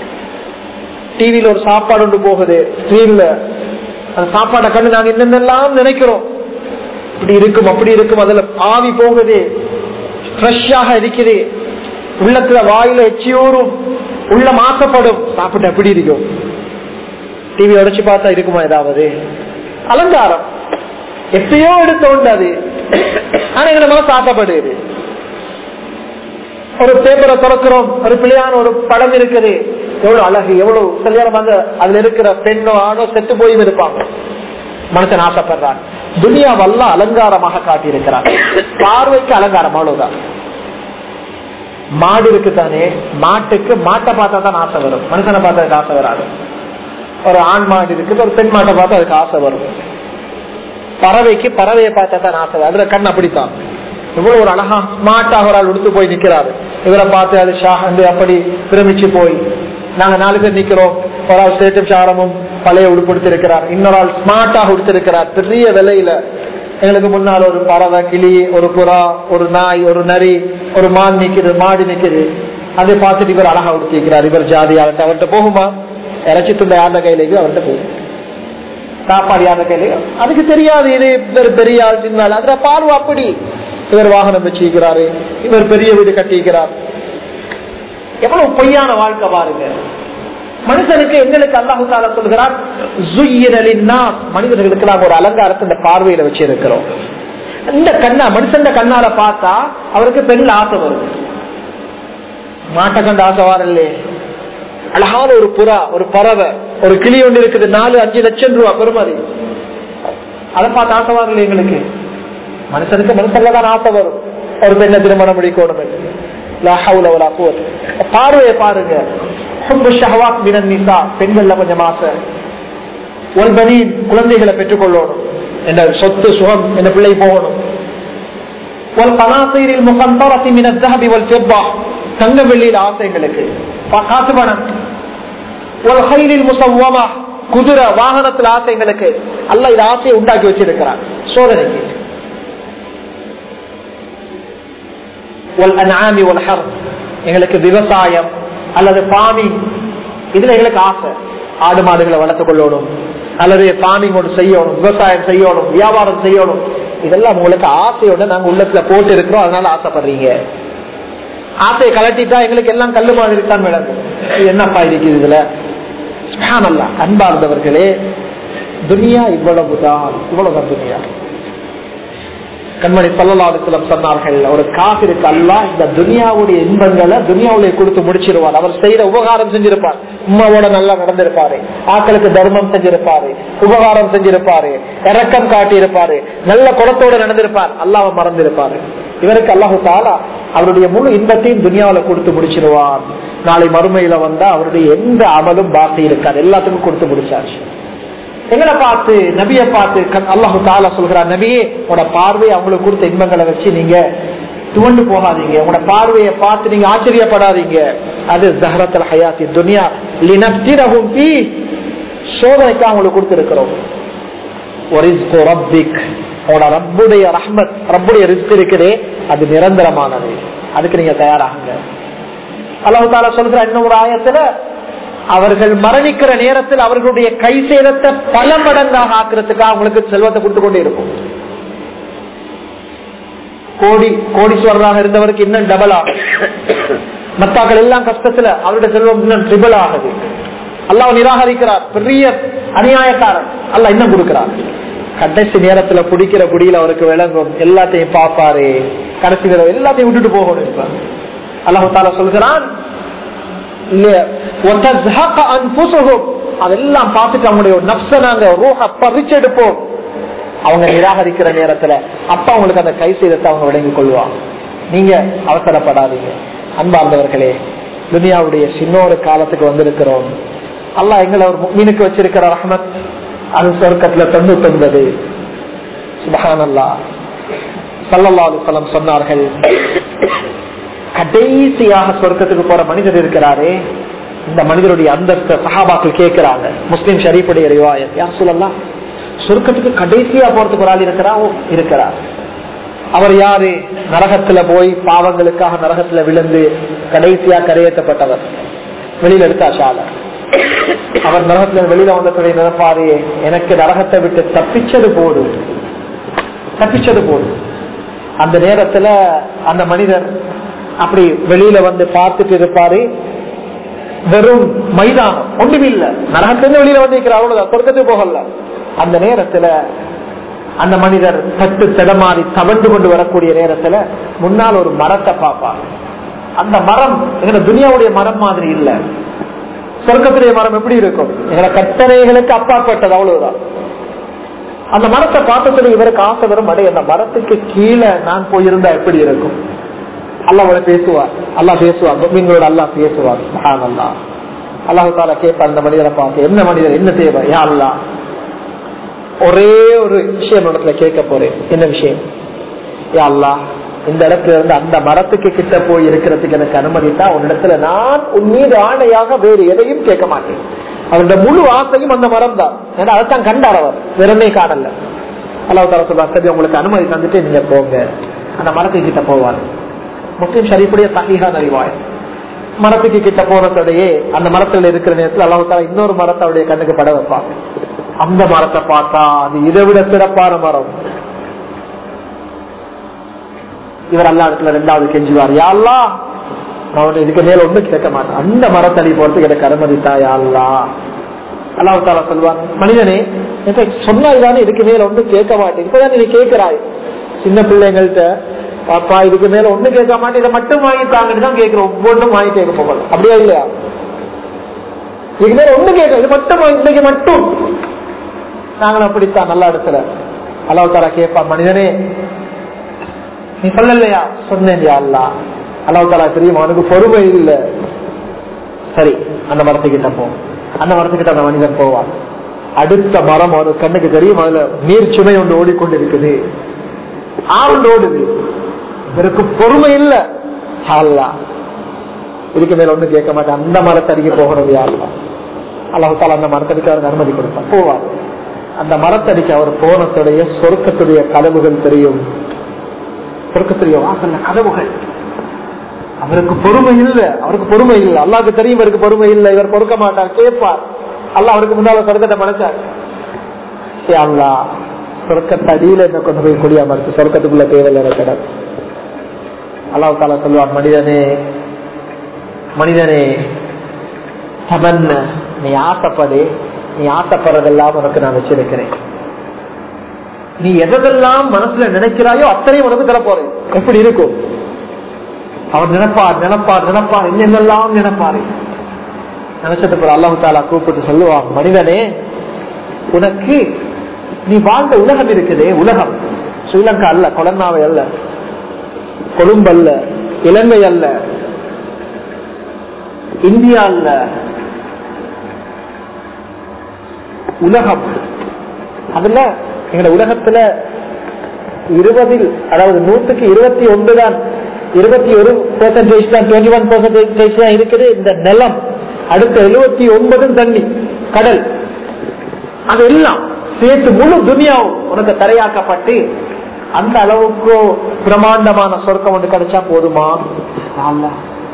[SPEAKER 1] டிவியில ஒரு சாப்பாடு ஒன்று போகுது ஸ்கிரீன்ல அந்த சாப்பாடை கண்டு நாங்க என்னென்னலாம் நினைக்கிறோம் இப்படி இருக்கும் அப்படி இருக்கும் அதுல ஆவி போகுது ஃப்ரெஷ்ஷாக இருக்குது உள்ளத்துல வாயில எச்சியூரும் உள்ள மாசப்படும் சாப்பிட்டு எப்படி இருக்கும் டிவி உடைச்சு பார்த்தா இருக்குமா ஏதாவது அலங்காரம் எப்பயோ எடுத்த அது ஆனா எங்களை மனசு ஆசைப்படுது ஒரு பேப்பரை திறக்கிறோம் ஒரு பிள்ளையான ஒரு படம் இருக்குது எவ்வளவு அழகு எவ்வளவு கல்யாணம் அந்த அதுல இருக்கிற பெண்ணோ ஆணோ செத்து போய் இருப்பாங்க மனுஷன் ஆசைப்படுறான் துனியாவெல்லாம் அலங்காரமாக காட்டியிருக்கிறான் பார்வைக்கு அலங்காரம் அவ்வளவுதான் மாடு இருக்கு தானே மாட்டுக்கு மாட்டை பார்த்தா தான் ஆசை வரும் மனுஷனை பார்த்ததுக்கு ஆசை வராது ஒரு ஆண் மாடு இருக்குது ஒரு பெண் மாட்டை பார்த்தா அதுக்கு ஆசை வரும் பறவைக்கு பறவையை பார்த்தா தான் ஆசை வரும். அதுல கண் அப்படித்தான் இவ்வளவு ஒரு அழகா ஸ்மார்ட்டாக ஒரு ஆள் உடுத்து போய் நிக்கிறாரு இவரை பார்த்து அது ஷா வந்து அப்படி பிரமிச்சு போய் நாங்க நாலு பேர் நிக்கிறோம் ஒரு ஆள் சேட்டும் சாரமும் பழைய உடுப்பு இருக்கிறார் இன்னொரு ஆள் ஸ்மார்ட்டாக உடுத்திருக்கிறார் பெரிய விலையில எங்களுக்கு முன்னால் ஒரு பறவை கிளி ஒரு புறா ஒரு நாய் ஒரு நரி ஒரு மான் நிக்குது மாடு நிக்குது அதை பார்த்துட்டு இவர் அழகா உடுத்திக்கிறார் இவர் ஜாதி அவர்கிட்ட அவர்கிட்ட போகுமா இறைச்சி துண்டை யார்ந்த கையிலேக்கு அவர்கிட்ட போகும் சாப்பாடு யார்ந்த கையிலேயோ அதுக்கு தெரியாது இது இவர் பெரிய ஆள் சின்ன ஆள் அதுல பார்வை அப்படி இவர் வாகனம் வச்சிருக்கிறாரு இவர் பெரிய வீடு கட்டியிருக்கிறார் எவ்வளவு பொய்யான வாழ்க்கை பாருங்க மனுஷனுக்கு எங்களுக்கு அல்லாஹு தாலா சொல்கிறார் ஜுய்யிரலின்னா மனிதர்களுக்கு நாங்க ஒரு அலங்காரத்தை இந்த பார்வையில வச்சிருக்கிறோம் இந்த கண்ணா மனுஷன் கண்ணால பார்த்தா அவருக்கு பெண்ணில் ஆசை வரும் மாட்டை கண்டு ஆசை வரலே அழகான ஒரு புறா ஒரு பறவை ஒரு கிளி ஒன்று இருக்குது நாலு அஞ்சு லட்சம் ரூபா பெருமதி அதை பார்த்து ஆசை வரல எங்களுக்கு மனுஷனுக்கு மனுஷன்ல தான் ஆசை வரும் ஒரு பெண்ணை திருமணம் முடிக்கணும் லா ஹவுல வலா குவத். பார்வையை பாருங்க ஹுப்பு ஷஹவாத் மினன் நிசா பெண்கள்ல கொஞ்சம் ஆசை ஒன்பனின் குழந்தைகளை பெற்றுக்கொள்ளணும் என்ற சொத்து சுகம் என்ற பிள்ளை போகணும் والقناطير المقنطرة من الذهب والفضة தங்க வெள்ளியில் ஆசை எங்களுக்கு பா- காசு பணம் والخيل المصومة குதிரை வாகனத்தில் ஆசை எங்களுக்கு அல்ல இது ஆசையை உண்டாக்கி வச்சிருக்கிறான் சோதனைக்கு والأنعام والحرث எங்களுக்கு விவசாயம் அல்லது பாமிங் இதுல எங்களுக்கு ஆசை ஆடு மாடுகளை வளர்த்துக் கொள்ளணும் அல்லது பாமிங் ஒன்று செய்யணும் விவசாயம் செய்யணும் வியாபாரம் செய்யணும் இதெல்லாம் உங்களுக்கு ஆசையோட நாங்க உள்ளத்துல போட்டு இருக்கிறோம் அதனால ஆசைப்படுறீங்க ஆசையை கலட்டிட்டா எங்களுக்கு எல்லாம் கல்லு மாதிரி தான் விளங்கும் இது என்னப்பா இருக்குது இதுல சுப்ஹானல்லாஹ், அன்பார்ந்தவர்களே துனியா இவ்வளவுதான் இவ்வளவுதான் துனியா கண்மணி சல்லல்லாஹுலம் சொன்னார்கள் ஒரு காபிருக்கு அல்லாஹ் இந்த துனியாவுடைய இன்பங்களை துனியாவுடைய கொடுத்து முடிச்சிருவார் அவர் செய்யற உபகாரம் செஞ்சிருப்பார் உமாவோட நல்லா நடந்திருப்பாரு ஆக்களுக்கு தர்மம் செஞ்சிருப்பாரு உபகாரம் செஞ்சிருப்பாரு இரக்கம் காட்டியிருப்பாரு நல்ல குணத்தோட நடந்திருப்பார் அல்லாஹ் மறந்திருப்பாரு இவருக்கு அல்லாஹு தாலா அவருடைய முழு இன்பத்தையும் துனியாவில கொடுத்து முடிச்சிருவார் நாளை மறுமையில வந்தா அவருடைய எந்த அமலும் பாக்கி இருக்காது எல்லாத்துக்கும் கொடுத்து முடிச்சாச்சு எங்களை பார்த்து நபிய பார்த்து கண்- அல்லாஹு தாலா சொல்கிறார் நபியே உங்களோட பார்வையை அவங்களுக்கு கொடுத்த இன்பங்களை வச்சு நீங்க துவண்டு போகாதீங்க உங்களோட பார்வையை பார்த்து நீங்க ஆச்சரியப்படாதீங்க அது ஜஹரத்தல் ஹயாத்தி துனியா லினப்திரஹும் ஃபீ சோதனைக்கு அவங்களுக்கு கொடுத்திருக்கிறோம் ஒரிஸ்கு ரப்பிக் உங்களோட ரப்புடைய ரஹ்மத் ரப்புடைய ரிஸ்க் இருக்குதே அது நிரந்தரமானது அதுக்கு நீங்க தயாராகுங்க அல்லாஹு தாலா சொல்கிற இன்னொரு ஆயத்துல அவர்கள் மரணிக்கிற நேரத்தில் அவர்களுடைய கை சேதத்தை பல மடங்காக ஆக்குறதுக்காக அவங்களுக்கு செல்வத்தை கொடுத்து கொண்டே இருக்கும் கோடி கோடீஸ்வரராக இருந்தவருக்கு இன்னும் டபுள் ஆகும் மத்தாக்கள் எல்லாம் கஷ்டத்துல அவருடைய செல்வம் இன்னும் ட்ரிபிள் ஆகுது அல்லாஹ் நிராகரிக்கிறார் பெரிய அநியாயக்காரன் அல்லாஹ் இன்னும் கொடுக்கிறார் கடைசி நேரத்துல பிடிக்கிற குடியில அவருக்கு விளங்கும் எல்லாத்தையும் பார்ப்பாரு கடைசி நேரம் எல்லாத்தையும் விட்டுட்டு போகணும் இப்ப அல்லாஹு தாலா சொல்கிறான் இல்லையா? وَتَزْهَقَ أَنفُسُهُمْ. அதெல்லாம் பார்த்துட்டு அவங்களுடைய நப்ச நாங்க ரூஹ பறிச்செடுப்போம் அவங்க நிராகரிக்கிற நேரத்துல அப்ப அவங்களுக்கு அந்த கை செய்தத்தை அவங்க விளங்கிக் கொள்வாங்க நீங்க அவசரப்படாதீங்க அன்பார்ந்தவர்களே துனியாவுடைய சின்ன ஒரு காலத்துக்கு வந்திருக்கிறோம் அல்லாஹ் எங்களை ஒரு மீனுக்கு வச்சிருக்கிற ரஹ்மத் அது சொர்க்கத்துல தொண்ணூத்தி ஒன்பது சுபஹானல்லா சல்லல்லா அலுவலம் சொன்னார்கள் கடைசியாக சொர்க்கத்துக்கு போற மனிதர் இருக்கிறாரே இந்த மனிதருடைய அந்தஸ்த சஹாபாக்கள் கேட்கிறாங்க முஸ்லிம் ஷரீஃபுடைய ரிவாயத் யார் சொல்லலாம் சொர்க்கத்துக்கு கடைசியா போறதுக்கு ஒரு ஆள் இருக்கிறா ஓ, இருக்கிறார் அவர் யாரு நரகத்துல போய் பாவங்களுக்காக நரகத்துல விழுந்து கடைசியா கரையேற்றப்பட்டவர் வெளியில எடுத்தா ஷால அவர் நரகத்துல வெளியில வந்ததுடைய நினைப்பாரு எனக்கு நரகத்தை விட்டு தப்பிச்சது போதும் தப்பிச்சது போதும் அந்த நேரத்துல அந்த மனிதர் அப்படி வெளியில வந்து பார்த்துட்டு இருப்பாரு வெறும் மைதானம் ஒன்றும் இல்ல நரகத்திலிருந்து வெளியில வந்து இருக்கிற அவ்வளவுதான் சொர்க்கத்துக்கு போகல அந்த நேரத்துல அந்த மனிதர் தட்டு தடமாறி தவண்டு கொண்டு வரக்கூடிய நேரத்துல முன்னால் ஒரு மரத்தை பார்ப்பார் அந்த மரம் எங்க துனியாவுடைய மரம் மாதிரி இல்ல சொர்க்கத்துடைய மரம் எப்படி இருக்கும் எங்களை கட்டளைகளுக்கு அப்பாற்பட்டது அவ்வளவுதான் அந்த மரத்தை பார்த்ததுல இவருக்கு ஆசை வரும் அடே அந்த மரத்துக்கு கீழே நான் போயிருந்தா எப்படி இருக்கும் அல்லாஹ் அவரை பேசுவார் அல்லாஹ் பேசுவார் மீன்களோட அல்லாஹ் பேசுவார் சுப்ஹானல்லாஹ். அல்லாஹு தாலா கேட்பார் அந்த மனிதரை பார்த்து என்ன மனிதர் என்ன தேவை யா அல்லாஹ் ஒரே ஒரு விஷயம் இடத்துல கேட்க போறேன் என்ன விஷயம் யா அல்லாஹ் இந்த இடத்துல இருந்து அந்த மரத்துக்கு கிட்ட போய் இருக்கிறதுக்கு எனக்கு அனுமதித்தா உன்னிடத்துல நான் உன் மீது ஆணையாக வேறு எதையும் கேட்க மாட்டேன் அவருடைய முழு ஆசையும் அந்த மரம் தான் ஏன்னா அதைத்தான் கண்டார் அவர் வெறுமே காணல அல்லாஹ் தாலா சொல்றா சரி உங்களுக்கு அனுமதி தந்துட்டு நீங்க போங்க அந்த மரத்துக்கு கிட்ட போவார் முஸ்லிம் ஷரீஃபுடைய சஹீஹான் அறிவாய் மரத்துக்கு கிட்ட போனதோடையே அந்த மரத்துல இருக்கிற நேரத்தில் அல்லாஹ் தாலா இன்னொரு மரத்தை அவருடைய கண்ணுக்கு பட வைப்பாங்க அந்த மரத்தை பார்த்தா அது இதை விட சிறப்பான மரம் இவர் அல்லா இடத்துல ரெண்டாவது கெஞ்சுவார் யாழ்லா நான் உன்னை இதுக்கு மேல ஒண்ணு கேட்க மாட்டேன் அந்த மரத்தடி போறதுக்கு எனக்கு அனுமதித்தா யாழ்லா அல்லாஹ் தாலா சொல்லுவார் மனிதனே என்கிட்ட சொன்னாய்தானே இதுக்கு மேல ஒண்ணு கேட்க மாட்டேன் இப்பதான் நீ கேட்கிறாய் சின்ன பிள்ளைங்கள்ட்ட பாப்பா இதுக்கு மேல ஒண்ணு கேட்க மாட்டேன் இதை மட்டும் வாங்கி தாங்கன்னு தான் கேட்கிறோம் ஒவ்வொன்றும் வாங்கி கேட்க போகலாம் அப்படியா இல்லையா இதுக்கு மேல ஒண்ணு கேட்க இது மட்டும் வாங்கி இன்னைக்கு மட்டும் நாங்களும் அப்படித்தான் நல்ல இடத்துல அல்லாஹ் தாலா கேட்பா மனிதனே நீ சொல்லலையா சொன்னேன் அல்லா அல்லாஹ் தாலா தெரியும் அவனுக்கு பொறுமை இல்ல சரி அந்த மரத்துக்கிட்ட போ அந்த மரத்துக்கிட்ட அந்த மனிதன் போவான் அடுத்த மரம் அவனுக்கு கண்ணுக்கு தெரியும் அதுல நீர் சுமை ஒன்று ஓடிக்கொண்டிருக்குது ஆண்டு ஓடுது இவருக்கு பொறுமை இல்ல அல்லா இதுக்கு மேல ஒண்ணு கேட்க மாட்டேன் அந்த மரத்தடிக்கு போகணும் யாருலா அல்லாஹ் தாலா அந்த மரத்தடிக்கு அவருக்கு அனுமதி கொடுப்பான் போவார் அந்த மரத்தடிக்கு அவர் போனத்துடைய சொர்க்கத்துடைய கதவுகள் தெரியும் சொர்க்கத்துடைய வாசல்ல கதவுகள் அவருக்கு பொறுமை இல்ல அவருக்கு பொறுமை இல்லை அல்லாவுக்கு தெரியும் இவருக்கு பொறுமை இல்லை இவர் பொறுக்க மாட்டார் கேட்பார் அல்லாஹ் அவருக்கு முன்னால சொர்க்கத்தை படைச்சார் ஏ அல்லா சொர்க்கத்தை அடியில என்ன கொண்டு போய் குடியா மறுத்து சொர்க்கத்துக்குள்ள தேவையில்லை கிடம் அல்லாஹ் தாலா சொல்லுவார் மனிதனே மனிதனே தமன்ன நீ ஆசைப்படு நீ ஆசைப்படுறதெல்லாம் உனக்கு நான் வச்சிருக்கிறேன் நீ எதெல்லாம் மனசுல நினைக்கிறாயோ அத்தனையும் உனக்கு தர போறேன் எப்படி இருக்கும் அவர் நினைப்பார் நினைப்பார் நினைப்பார் என்னென்னலாம் நினைப்பாரு நினைச்சது போற அல்லாஹு தாலா கூப்பிட்டு சொல்லுவான் மனிதனே உனக்கு நீ வாழ்ந்த உலகம் இருக்குதே உலகம் ஸ்ரீலங்கா அல்ல கொலன்னாவை அல்ல கொழும்பு அல்ல இலங்கை அல்ல இந்தியா அல்ல உலகம் அதுல எங்க உலகத்துல இருபதில் அதாவது நூற்றுக்கு இருபத்தி ஒன்று தான் இருபத்தி ஒரு பெர்சன்டேஜ் தான் டுவெண்ட்டி ஒன் பெர்சன்டேஜ் தான் இருக்குது இந்த நிலம் அடுத்த எழுபத்தி ஒன்பதும் தண்ணி கடல் அது எல்லாம் சேர்த்து முழு துனியாவும் உனக்கு தரையாக்கப்பட்டு அந்த அளவுக்கு பிரமாண்டமான சொர்க்கம் ஒன்று கிடைச்சா போதுமா ஆமா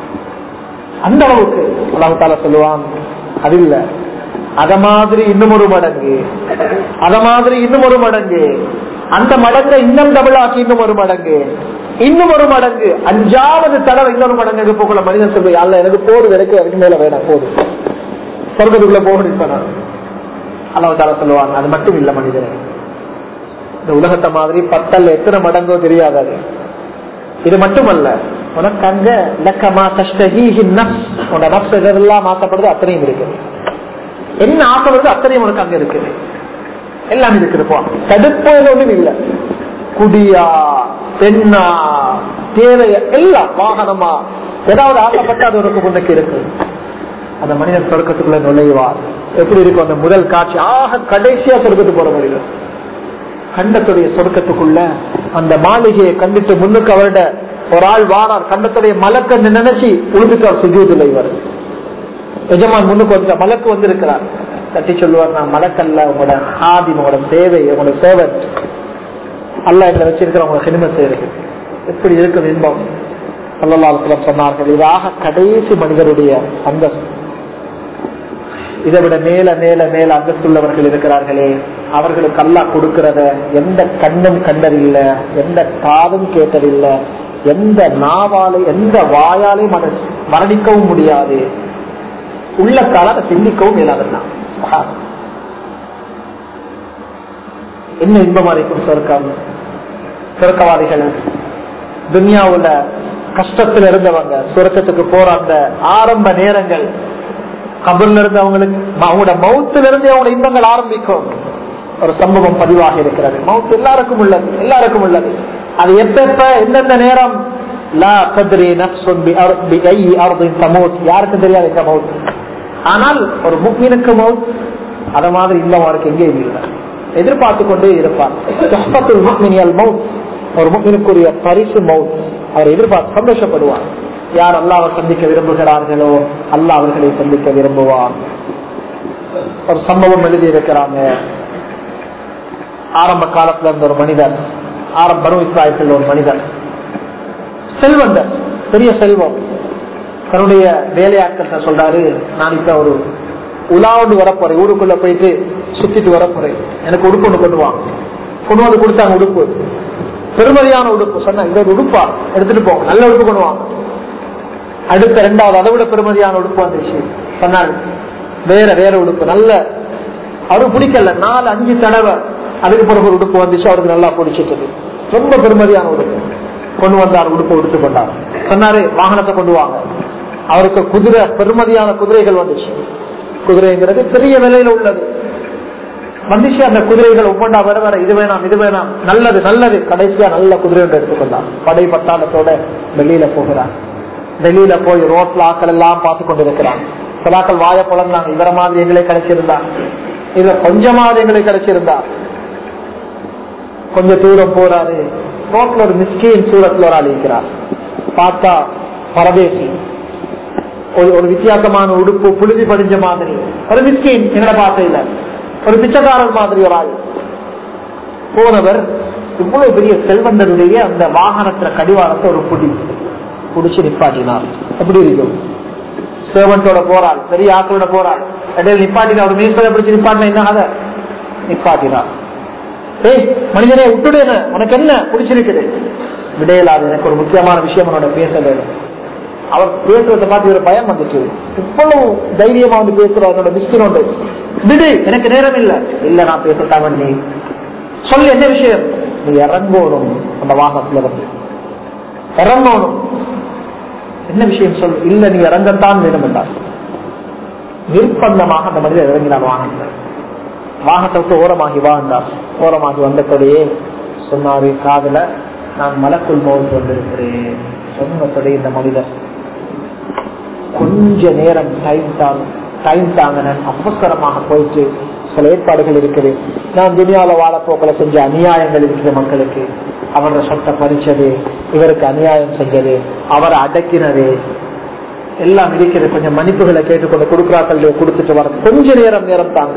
[SPEAKER 1] அந்த அளவுக்கு அல்லாஹால சொல்லுவான் அது இல்ல அத மாதிரி இன்னும் ஒரு மடங்கு அத மாதிரி இன்னும் ஒரு மடங்கு அந்த மடங்கை இன்னும் டபுளாக்கி இன்னும் ஒரு மடங்கு இன்னும் ஒரு மடங்கு அஞ்சாவது தடவை இன்னொரு மடங்கு போகல மனிதன் சொல்லு அல்ல எனக்கு போது எனக்கு அதுக்கு மேல வேணாம் போதும் சொர்க்கத்துக்குள்ள போகணும் அல்லாஹ் தாலா சொல்லுவாங்க அது மட்டும் இல்ல மனிதன் இந்த உலகத்தை மாதிரி பத்தல்ல எத்தனை மடங்கோ தெரியாது அது இது மட்டுமல்ல உனக்கு அங்க லக்கமா தஷ்டஹீஹி நஃப்ஸ் உன்னோட நஃப்ஸ் எதெல்லாம் ஆசைப்படுது அத்தனையும் இருக்குது என்ன ஆசைப்படுது அத்தனையும் உனக்கு அங்க இருக்குது எல்லாம் இருக்குது போ தடுப்பு ஒண்ணும் இல்ல குடியா பெண்ணா தேவைய எல்லாம் வாகனமா ஏதாவது ஆசைப்பட்டு அது உனக்கு முன்னுக்கு இருக்கு அந்த மனிதன் சொர்க்கத்துக்குள்ள நுழைவார் எப்படி இருக்கும் அந்த முதல் காட்சி ஆக கடைசியா சொர்க்கத்துக்கு போற மனிதன் கண்டத்துடைய சொர்க்கத்துக்குள்ள அந்த மாளிகையை கண்டுட்டு முன்னுக்கு அவருடைய ஒரு ஆள் வாரார் கண்டத்துடைய மலக்கன்னு நினைச்சு உழுதுட்டார் சுஜூதுல இவர் எஜமான் முன்னுக்கு வந்து மலக்கு வந்திருக்கிறார் தட்டி சொல்லுவார் நான் மலக்கல்ல உங்களோட ஹாதி உங்களோட சேவை உங்களோட சேவன் அல்ல எங்களை வச்சிருக்கிற உங்களோட சினிமத்தை இருக்கு எப்படி இருக்கும் இன்பம் சொல்லலாத்துல சொன்னார்கள் இதாக கடைசி மனிதருடைய அந்தஸ்து இதை விட மேல மேல மேல அந்தஸ்துள்ளவர்கள் இருக்கிறார்களே அவர்களுக்கு அல்லா கொடுக்கிறத எந்த கண்ணும் கண்டதில்ல எந்த காதும் கேட்டதில்ல எந்த நாவாலே எந்த வாயாலே மரணிக்கவும் முடியாது உள்ளத்தால அதை சிந்திக்கவும் இயலாதல்லாம் என்ன இன்பமா இருக்கும் சொர்க்கம் சொர்க்கவாதிகள் துன்யாவுல கஷ்டத்தில் இருந்தவங்க சொர்க்கத்துக்கு போற அந்த ஆரம்ப நேரங்கள் கபர்ல இருந்து அவங்களுக்கு அவங்களோட மவுத்துல இருந்து அவங்களோட இன்பங்கள் ஆரம்பிக்கும் ஒரு சம்பவம் பதிவாக இருக்கிறது மவுத் எல்லாருக்கும் உள்ளது எல்லாருக்கும் உள்ளது அது எப்ப எந்தெந்த நேரம் யாருக்கும் தெரியாது எங்க மவுத் ஆனால் ஒரு முக்மீனுக்கு மவுத் அத மாதிரி இல்லம் அவருக்கு எங்கேயும் இல்லை எதிர்பார்த்து கொண்டே இருப்பார் சொஹ்பத்துல் முக்மினியல் மவுத் ஒரு முக்மினுக்குரிய பரிசு மவுத் அவர் எதிர்பார்த்து சந்தோஷப்படுவார் யார் அல்லாவை சந்திக்க விரும்புகிறார்களோ அல்லாஹ் அவர்களை சந்திக்க விரும்புவார் ஒரு சம்பவம் எழுதி இருக்கிறாங்க ஆரம்ப காலத்துல இருந்த ஒரு மனிதர் ஆரம்ப பனு இஸ்ராயத்தில் ஒரு மனிதர் செல்வந்தர் பெரிய செல்வம் தன்னுடைய வேலையாட்கள் சொல்றாரு நான் இப்ப ஒரு உலாவுண்டு வரப்போறேன் ஊருக்குள்ள போயிட்டு சுத்திட்டு வரப்போறேன் எனக்கு உடுப்பு ஒண்ணு கொண்டு வாங்க கொண்டு வந்து கொடுத்தாங்க உடுப்பு பெருமதியான உடுப்பு சொன்ன இந்த ஒரு உடுப்பா எடுத்துட்டு போங்க நல்ல உடுப்பு கொண்டு வாங்க அடுத்த ரெண்டாவது அதை விட பெருமதியான உடுப்பு வந்துச்சு சொன்னாரு வேற வேற உடுப்பு நல்ல அவரு பிடிக்கல நாலு அஞ்சு தடவை அதுக்கு பிறகு ஒரு உடுப்பு வந்துச்சு அவருக்கு நல்லா பிடிச்சிட்டது ரொம்ப பெருமதியான உடுப்பு கொண்டு வந்தார் உடுப்பு உடுத்து கொண்டார் சொன்னாரு வாகனத்தை கொண்டு வாங்க அவருக்கு குதிரை பெருமதியான குதிரைகள் வந்துச்சு குதிரைங்கிறது பெரிய விலையில உள்ளது வந்துச்சு அந்த குதிரைகள் ஒவ்வொன்றா வர வர இது வேணாம் இது வேணாம் நல்லது நல்லது கடைசியா நல்ல குதிரை ஒன்று எடுத்துக்கொண்டார் படை பட்டாளத்தோட வெளியில போகிறார் வெளியில போய் ரோட்ல ஆக்கள் எல்லாம் பார்த்து கொண்டிருக்கிறாங்க சிலாக்கள் வாய புலந்தாங்க இவர மாதிரி எங்களை கிடைச்சிருந்தா இதுல கொஞ்சமாவது எங்களை கிடைச்சிருந்தா கொஞ்ச தூரம் போறாரு ரோட்ல ஒரு மிஸ்கின் சூரத்துல ஒரு ஆள் இருக்கிறார் பார்த்தா பரதேசி ஒரு ஒரு வித்தியாசமான உடுப்பு புழுதி படிஞ்ச மாதிரி ஒரு மிஸ்கின் எங்களை பார்த்த இல்ல ஒரு பிச்சைக்காரர் மாதிரி ஒரு ஆள் போனவர் இவ்வளவு பெரிய செல்வந்தருடைய அந்த வாகனத்துல கடிவாளத்தை ஒரு புடி புடிச்சு நிப்பாட்டினார் எப்படி இருக்கும் சேவன்டோட போறாள் பெரிய ஆக்களோட போறாள் இடையில நிப்பாட்டினா ஒரு மீசலை பிடிச்சு நிப்பாட்டினா என்ன அதை நிப்பாட்டினார் ஏய் மனிதனே விட்டுடுன உனக்கு என்ன பிடிச்சிருக்குது விடையலாது எனக்கு ஒரு முக்கியமான விஷயம் உன்னோட பேச வேணும் அவர் பேசுறத பார்த்து ஒரு பயம் வந்துச்சு இவ்வளவு தைரியமா வந்து பேசுற அவனோட மிஸ்கினோண்டு விடு எனக்கு நேரம் இல்ல இல்ல நான் பேசத்தான் நீ சொல்லு என்ன விஷயம் நீ இறங்கணும் அந்த வாகனத்துல இருந்து இறங்கணும் என்ன விஷயம் சொல் இல்ல நீ இறங்கத்தான் வேணும் என்றார் நிர்பந்தமாக அந்த மனிதர் இறங்கினார் வாகனத்துல வாகனத்தை விட்டு ஓரமாகி வாழ்ந்தார் ஓரமாகி வந்தபடியே சொன்னாரு காதல நான் மலக்குள் மோது வந்திருக்கிறேன் சொன்னபடி இந்த மனிதர் கொஞ்ச நேரம் டைம் தாங்க டைம் தாங்க அவசரமாக போயிட்டு சில ஏற்பாடுகள் இருக்குது நான் துணியால வாழப்போக்களை செஞ்ச அநியாயங்கள் இருக்கிற மக்களுக்கு அவரோட சொத்தை பறிச்சது இவருக்கு அநியாயம் செஞ்சது அவரை அடக்கினது எல்லாம் இருக்கிறது கொஞ்சம் மன்னிப்புகளை கேட்டுக்கொண்டு கொடுக்குறாக்கள் கொடுத்துட்டு வர கொஞ்ச நேரம் நேரம் தாங்க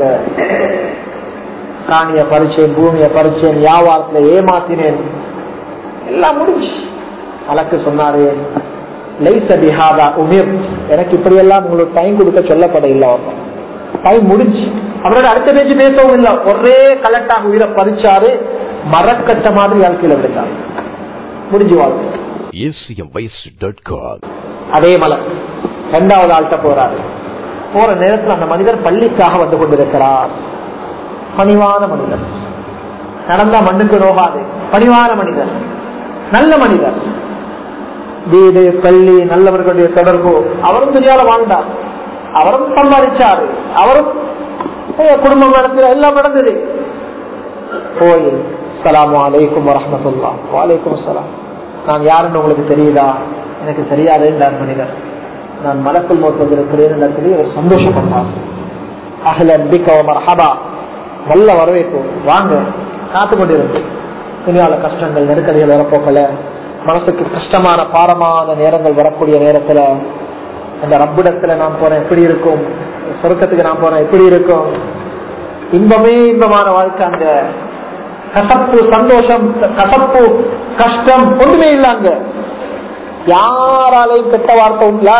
[SPEAKER 1] காணிய பறிச்சேன் பூமியை பறிச்சேன் வியாபாரத்துல ஏமாத்தினேன் எல்லாம் முடிஞ்சு வழக்கு சொன்னாரு லைச பிஹாதா உமிர் எனக்கு இப்படி எல்லாம் உங்களுக்கு டைம் கொடுக்க சொல்லப்பட இல்லை டைம் முடிஞ்சு அவரோட அடுத்த பேச்சு பேசவும் இல்லை ஒரே கலெக்டாக உயிரை பறிச்சாரு மரக்கட்ட மாதிரி வாழ்க்கையில விடுத்தார் முடிஞ்சு வாழ்க்கை
[SPEAKER 2] acmvoice.com
[SPEAKER 1] அதே மலர் இரண்டாவது ஆள்கிட்ட போறாரு போற நேரத்தில் அந்த மனிதர் பள்ளிக்காக வந்து கொண்டிருக்கிறார் பணிவான மனிதர் நடந்தா மண்ணுக்கு நோகாது பணிவான மனிதர் நல்ல மனிதர் வீடு பள்ளி நல்லவர்களுடைய தொடர்பு அவரும் துணியால வாழ்ந்தார் அவரும் சம்பாதிச்சாரு அவரும் ஏ, குடும்பம் நடத்துல எல்லாம் நடந்தது போய் சலாமு அலைக்கும் வரமத்துல்லா வாலைக்கும் சலாம் நான் யாருன்னு உங்களுக்கு தெரியுதா எனக்கு தெரியாது என்றார் மனிதர் நான் மலக்குள் மோத்து வந்திருக்கிறேன் என்று சொல்லி அவர் சந்தோஷப்பட்டார் அஹ்லன் பிக மர்ஹபா நல்ல வரவேற்பு வாங்க காத்து கொண்டிருந்து துணியால கஷ்டங்கள் நெருக்கடிகள் வரப்போக்கல மனசுக்கு கஷ்டமான பாரமான நேரங்கள் வரக்கூடிய நேரத்துல அந்த ரப்பிடத்துல நான் போறேன் எப்படி இருக்கும் சொருக்கத்துக்கு நான் போறேன் எப்படி இருக்கும் இன்பமே இன்பமான வாழ்க்கை அந்த கசப்பு சந்தோஷம் கசப்பு கஷ்டம் ஒண்ணுமே இல்லாங்க யாராலையும் கெட்ட வார்த்தை உண்டா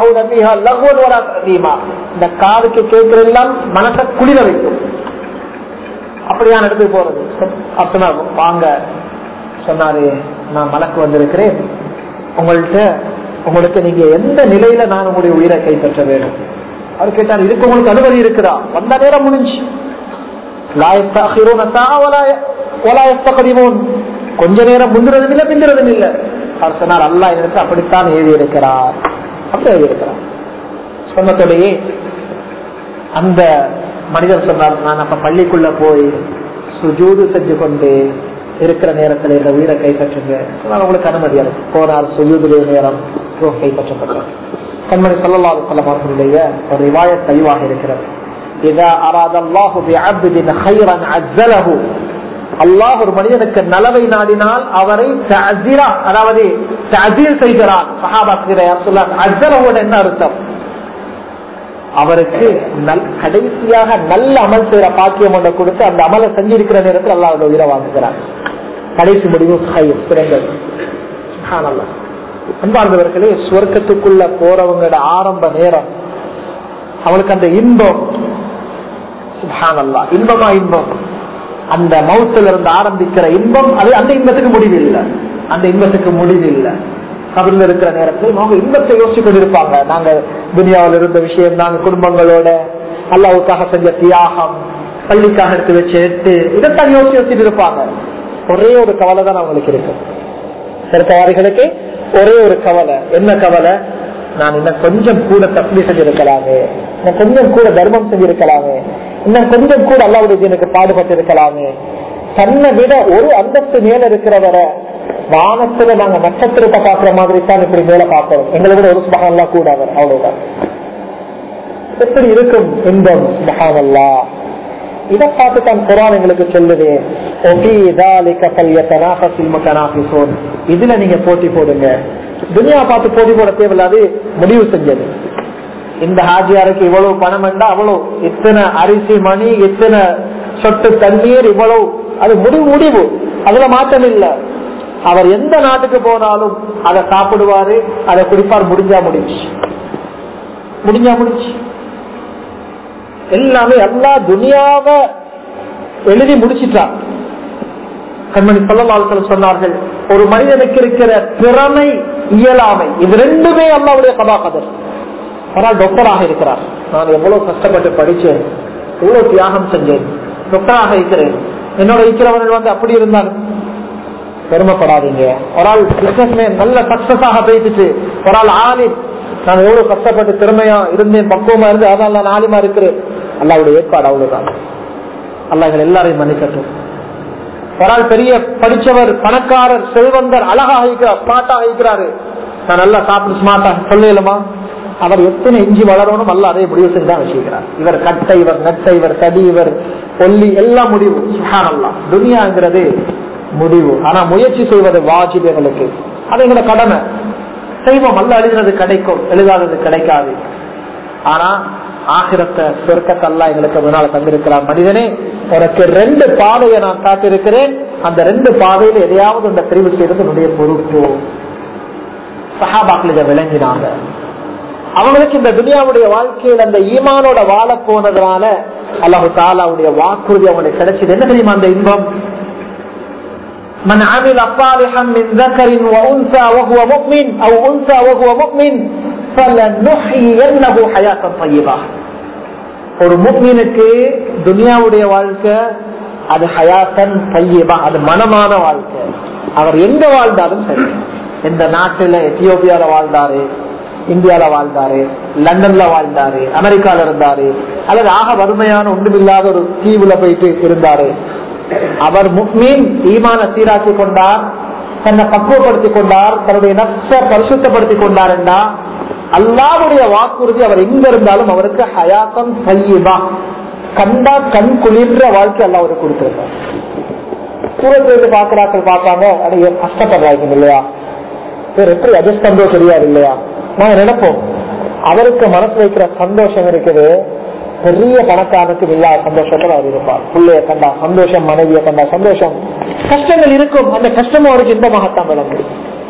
[SPEAKER 1] இந்த காதுக்கு கேட்கறதெல்லாம் மனசை குளிர வைக்கும் அப்படியான இடத்துக்கு போறது அப்படின்னா வாங்க சொன்னாரு நான் மலக்கு வந்திருக்கிறேன் உங்கள்கிட்ட உங்களுக்கு நீங்க எந்த நிலையில நான் உங்களுடைய உயிரை கைப்பற்ற வேண்டும் அவர் கேட்டார் இதுக்கு உங்களுக்கு அனுமதி இருக்குதா வந்த நேரம் முடிஞ்சு கொஞ்ச நேரம் முந்துறதும் இல்லை பிந்துறதும் இல்லை அவர் சொன்னார் அல்லா எனக்கு அப்படித்தான் எழுதி இருக்கிறார் அப்படி எழுதி இருக்கிறார் சொன்னதோடையே அந்த மனிதர் சொன்னார் நான் அப்ப பள்ளிக்குள்ள போய் சுஜூது செஞ்சு கொண்டு இருக்கிற நேரத்தில் இந்த உயிரை கைப்பற்றுங்க சொன்னால் உங்களுக்கு அனுமதி இருக்கு போனார் சுஜூதுடைய நேரம் கைப்பற்றப்பட்டார் கண்மணி சல்லல்லாஹு அலைஹி வஸல்லம் அவர்களுடைய ஒரு ரிவாயத் தெளிவாக இருக்கிறது இதா அராத அல்லாஹு பிஅப்தின் கைரன் அஜ்ஸலஹு அல்லாஹ் ஒரு மனிதனுக்கு நலவை நாடினால் அவரை தஅஸீரா அதாவது தஅஸீர் செய்கிறான் சஹாபாக்களே சொல்றாங்க அஜ்ஸலஹு என்ன அர்த்தம் அவருக்கு நல் கடைசியாக நல்ல அமல் செய்யற பாக்கியம் ஒன்றை கொடுத்து அந்த அமலை செஞ்சிருக்கிற நேரத்தில் அல்லாஹ் அவருடைய உயிரை வாங்குகிறார் கடைசி முடிவு ஹைர் சிறந்தது சுப்ஹானல்லாஹ். அன்பார்ந்தவர்களே சுவர்க்கத்துக்குள்ள போறவங்களோட ஆரம்ப நேரம் அவளுக்கு அந்த இன்பம் சுப்ஹானல்லா இன்பமா இன்பம் அந்த மௌத்துல இருந்து ஆரம்பிக்கிற இன்பம் அது அந்த இன்பத்துக்கு முடிவு இல்லை அந்த இன்பத்துக்கு முடிவு இல்லை கபில இருக்கிற நேரத்தில் அவங்க இன்பத்தை யோசிச்சு கொண்டிருப்பாங்க நாங்க துனியாவில் இருந்த விஷயம் நாங்க குடும்பங்களோட அல்லாவுக்காக செஞ்ச தியாகம் பள்ளிக்காக எடுத்து வச்சு எட்டு இதைத்தான் யோசிச்சு யோசிச்சுட்டு இருப்பாங்க ஒரே ஒரு கவலை தான் அவங்களுக்கு இருக்கு சிறுத்தவாதிகளுக்கு ஒரே ஒரு கவலை என்ன கவலை நான் இன்னும் கொஞ்சம் கூட தப்பி செஞ்சிருக்கலாமே இன்னும் கொஞ்சம் கூட தர்மம் செஞ்சிருக்கலாமே இன்னும் கொஞ்சம் கூட அல்லாவுடைய எனக்கு பாடுபட்டு இருக்கலாமே தன்னை விட ஒரு அந்தஸ்து மேல இருக்கிறவரை வானத்துல நாங்க நட்சத்திரத்தை பாக்குற மாதிரி தான் இப்படி மேல பார்க்கிறோம் எங்களை விட ஒரு சுபகான்லாம் கூட அவர் அவ்வளவுதான் எப்படி இருக்கும் இன்பம் சுபகானல்லா இதை பார்த்து தான் குரான் எங்களுக்கு சொல்லுது "ஒஃபீ ذَلِكَ فَلْيَتَنَافَسِ الْمُتَنَافِسُونَ." இதுல நீங்க போட்டி போடுங்க துனியா பார்த்து போட்டி போட தேவையில்லாது முடிவு செஞ்சது இந்த ஹாஜியாருக்கு இவ்வளவு பணம் என்றா அவ்வளவு இத்தனை அரிசி மணி இத்தனை சொட்டு தண்ணீர் இவ்வளவு அது முடிவு முடிவு அதுல மாற்றம் இல்ல அவர் எந்த நாட்டுக்கு போனாலும் அதை சாப்பிடுவாரு அதை குடிப்பார் முடிஞ்சா முடிச்சு முடிஞ்சா முடிச்சு எல்லாமே எல்லா துனியாவை எழுதி முடிச்சிட்டார் கண்மணி சொல்லலாளர்கள் சொன்னார்கள் ஒரு மனிதனுக்கு இருக்கிற திறமை இயலாமை இது ரெண்டுமே அல்லாவுடைய கதாகதர் ஆனால் டாக்டராக இருக்கிறார் நான் எவ்வளவு கஷ்டப்பட்டு படிச்சேன் எவ்வளவு தியாகம் செஞ்சேன் டாக்டராக இருக்கிறேன் என்னோட இருக்கிறவர்கள் வந்து அப்படி இருந்தார் பெருமைப்படாதீங்க ஒரு ஆள் பிசினஸ் மேன் நல்ல சக்சஸாக பேசிட்டு ஒரு ஆள் ஆலிம் நான் எவ்வளவு கஷ்டப்பட்டு திறமையா இருந்தேன் பக்குவமா இருந்து அதனால நான் ஆலிமா இருக்கிறேன் அல்லாவுடைய ஏற்பாடு அவ்வளவுதான் அல்லா எங்களை எல்லாரையும் மன்னிக்கட்டும் ஒரு ஆள் பெரிய படிச்சவர் பணக்காரர் செல்வந்தர் அழகாக இருக்கிறார் ஸ்மார்ட்டாக இருக்கிறாரு நான் நல்லா சாப்பிட்டு ஸ்மார்ட்டா சொல்லலுமா அவர் எத்தனை இஞ்சி வளரணும் அல்ல அதே முடிவு செஞ்சு தான் வச்சிருக்கிறார் இவர் கட்டை இவர் நட்டை இவர் தடி இவர் கொல்லி எல்லாம் முடிவு சுஹான் அல்லா துனியாங்கிறது முடிவு ஆனா முயற்சி செய்வது வாஜிப் எங்களுக்கு அது எங்களோட கடமை செய்வோம் அல்ல எழுதினது கிடைக்கும் எழுதாதது கிடைக்காது ஆனா ஆகிரத்தை சொர்க்கத்தல்லா எங்களுக்கு முன்னால தந்திருக்கிறார் மனிதனே உனக்கு ரெண்டு பாதையை நான் காட்டியிருக்கிறேன் அந்த ரெண்டு பாதையில எதையாவது இந்த தெரிவு செய்யறது என்னுடைய பொறுப்பு சஹாபாக்கள் இதை விளங்கினாங்க அவங்களுக்கு இந்த துனியாவுடைய வாழ்க்கையில் அந்த ஈமானோட வாழ போனதுனால அல்லாஹு தாலாவுடைய வாக்குறுதி அவங்களுக்கு கிடைச்சது என்ன தெரியுமா அந்த இன்பம் من عمل صالحا من ذكر وانثى وهو مؤمن او انثى وهو مؤمن فلنحيينه حياه طيبه ஒரு முக்மீனுக்கு துனியாவுடைய வாழ்க்கை அது ஹயாத்தன் பையபா அது மனமான வாழ்க்கை அவர் எங்க வாழ்ந்தாலும் சரி எந்த நாட்டுல எத்தியோப்பியால வாழ்ந்தாரு இந்தியால வாழ்ந்தாரு லண்டன்ல வாழ்ந்தாரு அமெரிக்கால இருந்தாரு அல்லது ஆக வறுமையான ஒன்றுமில்லாத ஒரு தீவுல போயிட்டு இருந்தாரு அவர் முக்மீன் ஈமான சீராக்கி கொண்டார் தன்னை பக்குவப்படுத்திக் கொண்டார் தன்னுடைய நப்ச பரிசுத்தப்படுத்திக் கொண்டார் என்றா அல்லாவுடைய வாக்குறுதி அவர் எங்க இருந்தாலும் அவருக்கு ஹயாத்தம் தையீபா கண்டா கண் குளிர்ற வாழ்க்கை அல்லா அவருக்கு கொடுத்திருக்கார் தூரத்திலிருந்து பாக்குறாக்கள் பார்ப்பாங்க அடைய கஷ்டப்படுறாங்க இல்லையா இவர் எப்படி அட்ஜஸ்ட் பண்றோ தெரியாது இல்லையா நாங்க நினைப்போம் அவருக்கு மனசு வைக்கிற சந்தோஷம் இருக்குது பெரிய பணக்காரனுக்கு இல்லாத சந்தோஷத்துல அவர் இருப்பார் பிள்ளைய கண்டா சந்தோஷம் மனைவிய கண்டா சந்தோஷம் கஷ்டங்கள் இருக்கும் அந்த கஷ்டமும் அவருக்கு இன்பமாகத்தான் விளங்கும்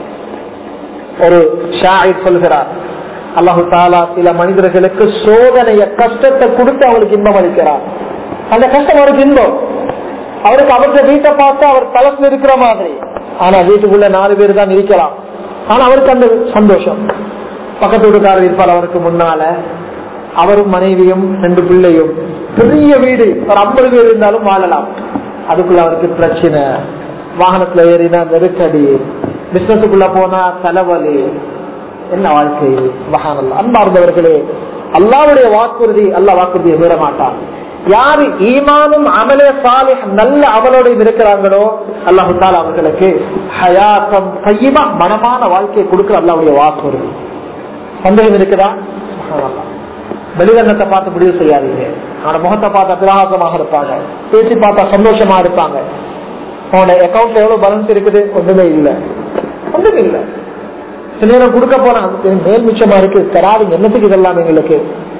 [SPEAKER 1] ஒரு ஷாஹித் சொல்கிறார் அல்லாஹு தாலா சில மனிதர்களுக்கு சோதனைய கஷ்டத்தை கொடுத்து அவளுக்கு இன்பம் அளிக்கிறார் அந்த கஷ்டம் அவருக்கு இன்பம் அவருக்கு அவருடைய வீட்டை பார்த்து அவர் தளத்துல இருக்கிற மாதிரி ஆனா வீட்டுக்குள்ள நாலு பேர் தான் இருக்கலாம் ஆனா அவருக்கு அந்த சந்தோஷம் பக்கத்து வீட்டுக்காரர் இருப்பார் அவருக்கு முன்னால அவரும் மனைவியும் ரெண்டு பிள்ளையும் பெரிய வீடு ஒரு ஐம்பது பேர் இருந்தாலும் வாழலாம் அதுக்குள்ள அவருக்கு பிரச்சனை வாகனத்துல ஏறினா நெருக்கடி பிசினஸுக்குள்ள போனா தலைவலி என்ன வாழ்க்கை மகானல்லா அன்பார்ந்தவர்களே அல்லாவுடைய வாக்குறுதி அல்ல வாக்குறுதியை மீற மாட்டான் யாரு ஈமானும் அமலே சாலி நல்ல அமலோடு இருக்கிறாங்களோ அல்லாஹு தாலா அவர்களுக்கு ஹயாத்தம் கையிமா மனமான வாழ்க்கையை கொடுக்கிற அல்லாவுடைய வாக்குறுதி சந்தேகம் இருக்குதா சுப்ஹானல்லாஹ். வெளிரங்கத்தை பார்த்து முடிவு செய்யாதீங்க அவனோட முகத்தை பார்த்தா பிரகாசமாக இருப்பாங்க பேசி பார்த்தா சந்தோஷமா இருப்பாங்க அவனோட அக்கௌண்ட்ல எவ்வளவு பேலன்ஸ் இருக்குது ஒண்ணுமே இல்ல ஒண்ணுமே இல்ல சில நேரம் கொடுக்க போனா அதுக்கு மேல் மிச்சமா இருக்கு தராது என்னத்துக்கு இதெல்லாம் எங்களுக்கு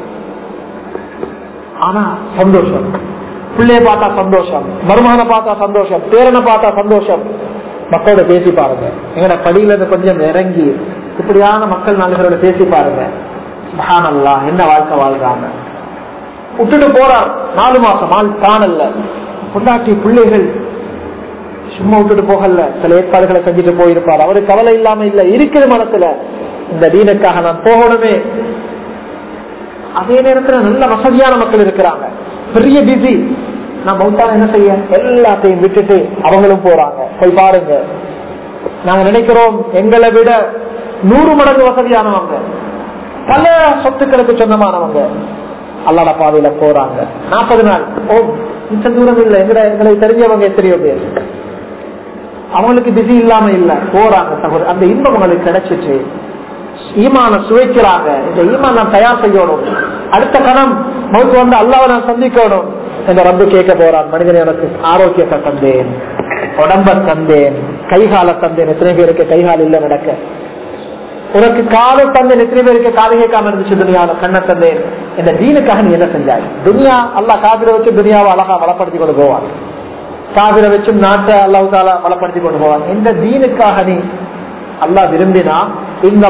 [SPEAKER 1] ஆனா சந்தோஷம் பிள்ளைய பார்த்தா சந்தோஷம் மருமகனை பார்த்தா சந்தோஷம் பேரனை பார்த்தா சந்தோஷம் மக்களோட பேசி பாருங்க எங்கட படியில இருந்து கொஞ்சம் இறங்கி இப்படியான மக்கள் நாளுகளோட பேசி பாருங்க சுப்ஹானல்லாஹ் என்ன வாழ்க்கை வாழ்றாங்க விட்டுட்டு போறார் நாலு மாசம் ஆள் காணல்ல பொண்டாட்டி பிள்ளைகள் சும்மா விட்டுட்டு போகல சில ஏற்பாடுகளை செஞ்சுட்டு போயிருப்பார் அவரு கவலை இல்லாம இல்ல இருக்குது மனசுல இந்த தீனுக்காக நான் போகணுமே அதே நேரத்துல நல்ல வசதியான மக்கள் இருக்கிறாங்க பெரிய பிஸி நான் மௌத்தான என்ன செய்ய எல்லாத்தையும் விட்டுட்டு அவங்களும் போறாங்க போய் பாருங்க நாங்க நினைக்கிறோம் எங்களை விட நூறு மடங்கு வசதியானவங்க பல சொத்துக்களுக்கு சொந்தமானவங்க அல்லாட பாதையில போறாங்க நாற்பது நாள் ஓ மிச்ச தூரம் இல்ல எங்களை எங்களை தெரிஞ்சவங்க எத்தனையோ பேர் அவங்களுக்கு பிஸி இல்லாம இல்ல போறாங்க சகோதரர் அந்த இன்பம் அவங்களுக்கு கிடைச்சிச்சு ஈமான சுவைக்கிறாங்க இந்த ஈமான் நான் தயார் செய்யணும் அடுத்த கணம் மவுத்து வந்து அல்லாவை நான் சந்திக்கணும் இந்த ரப்பு கேட்க போறான் மனிதன் எனக்கு ஆரோக்கியத்தை தந்தேன் உடம்ப தந்தேன் கைகால தந்தேன் எத்தனை பேருக்கு கைகால் இல்ல நடக்க உனக்கு காலை தந்தேன் எத்தனை பேருக்கு காது கேட்காம இருந்துச்சு துணியாவில் கண்ணை தந்தேன் இந்த தீனுக்காக நீ என்ன செஞ்சாய் துனியா அல்லா காதிர வச்சு துனியாவை அழகா வளப்படுத்தி கொண்டு போவான் காவிர வச்சும் நாட்டை அல்லாஹ் தாலா வளப்படுத்தி கொண்டு போவான் இந்த தீனுக்காக நீ அல்லாஹ் விரும்பினா இந்த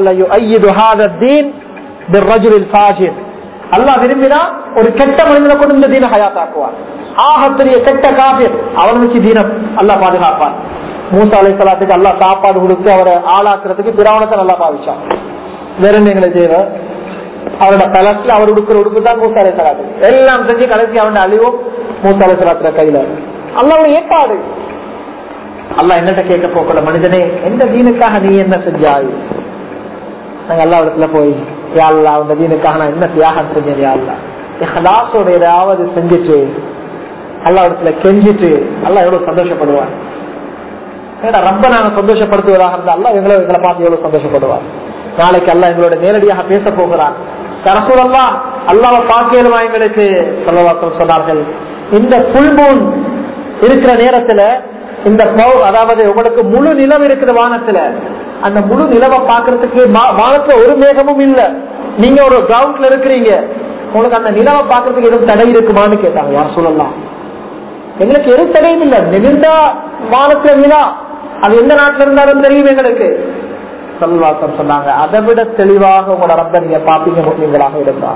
[SPEAKER 1] அல்லாஹ் விரும்பினா ஒரு கெட்ட மனிதனை கொண்டு இந்த தீன ஹயாத்தாக்குவார் ஆகப்பெரிய கெட்ட காபிர் அவன் வச்சு தீனம் அல்லாஹ் பாதுகாப்பான் மூசா அலை சலாத்துக்கு அல்லா சாப்பாடு கொடுத்து அவரை ஆளாக்குறதுக்கு பிராவணத்தை நல்லா பாவிச்சான் வேற என்ன எங்களை தேவை அவரோட பலத்துல அவர் உடுக்கிற உடுப்பு தான் மூசா அலை சலாத்து எல்லாம் செஞ்சு கடைசி அவன் அழிவும் மூசா அலை சலாத்துல கையில அல்லாவோட ஏற்பாடு அல்லாஹ் என்னட்ட கேட்க போக்கல மனிதனே எந்த தீனுக்காக நீ என்ன செஞ்சாய் நாங்க எல்லா இடத்துல போய் யாழ்லா உங்க தீனுக்காக நான் என்ன தியாகம் செஞ்சேன் யாழ்லா ஹலாசோட ஏதாவது செஞ்சுட்டு அல்லா இடத்துல கெஞ்சிட்டு அல்லா எவ்வளவு சந்தோஷப்படுவார் ஏன்னா ரொம்ப நாங்க சந்தோஷப்படுத்துவதாக இருந்தா அல்லா எங்களை எங்களை பார்த்து எவ்வளவு சந்தோஷப்படுவார் நாளைக்கு அல்லா எங்களோட நேரடியாக பேச போகிறான் கரசூரெல்லாம் அல்லாவை பார்க்கலுமா எங்களுக்கு சொல்லவாசல் சொன்னார்கள் இந்த புல்மூன் இருக்கிற நேரத்துல இந்த பௌ- அதாவது உங்களுக்கு முழு நிலவு இருக்குது வானத்துல அந்த முழு நிலவை பாக்குறதுக்கு மா- வானத்துல ஒரு மேகமும் இல்ல நீங்க ஒரு கிரவுண்ட்ல இருக்கிறீங்க உங்களுக்கு அந்த நிலவை பாக்குறதுக்கு எதுவும் தடை இருக்குமான்னு கேட்டாங்க யார் சொல்லலாம் எங்களுக்கு எதுவும் தடையும் இல்ல நிமிர்ந்தா வானத்துல நிலா அது எந்த நாட்டுல இருந்தாலும் தெரியும் எங்களுக்கு செல்வாசம் சொன்னாங்க அதை விட தெளிவாக உங்களோட ரப்ப நீங்க பாப்பீங்க முஸ்லீம்களாக இருந்தா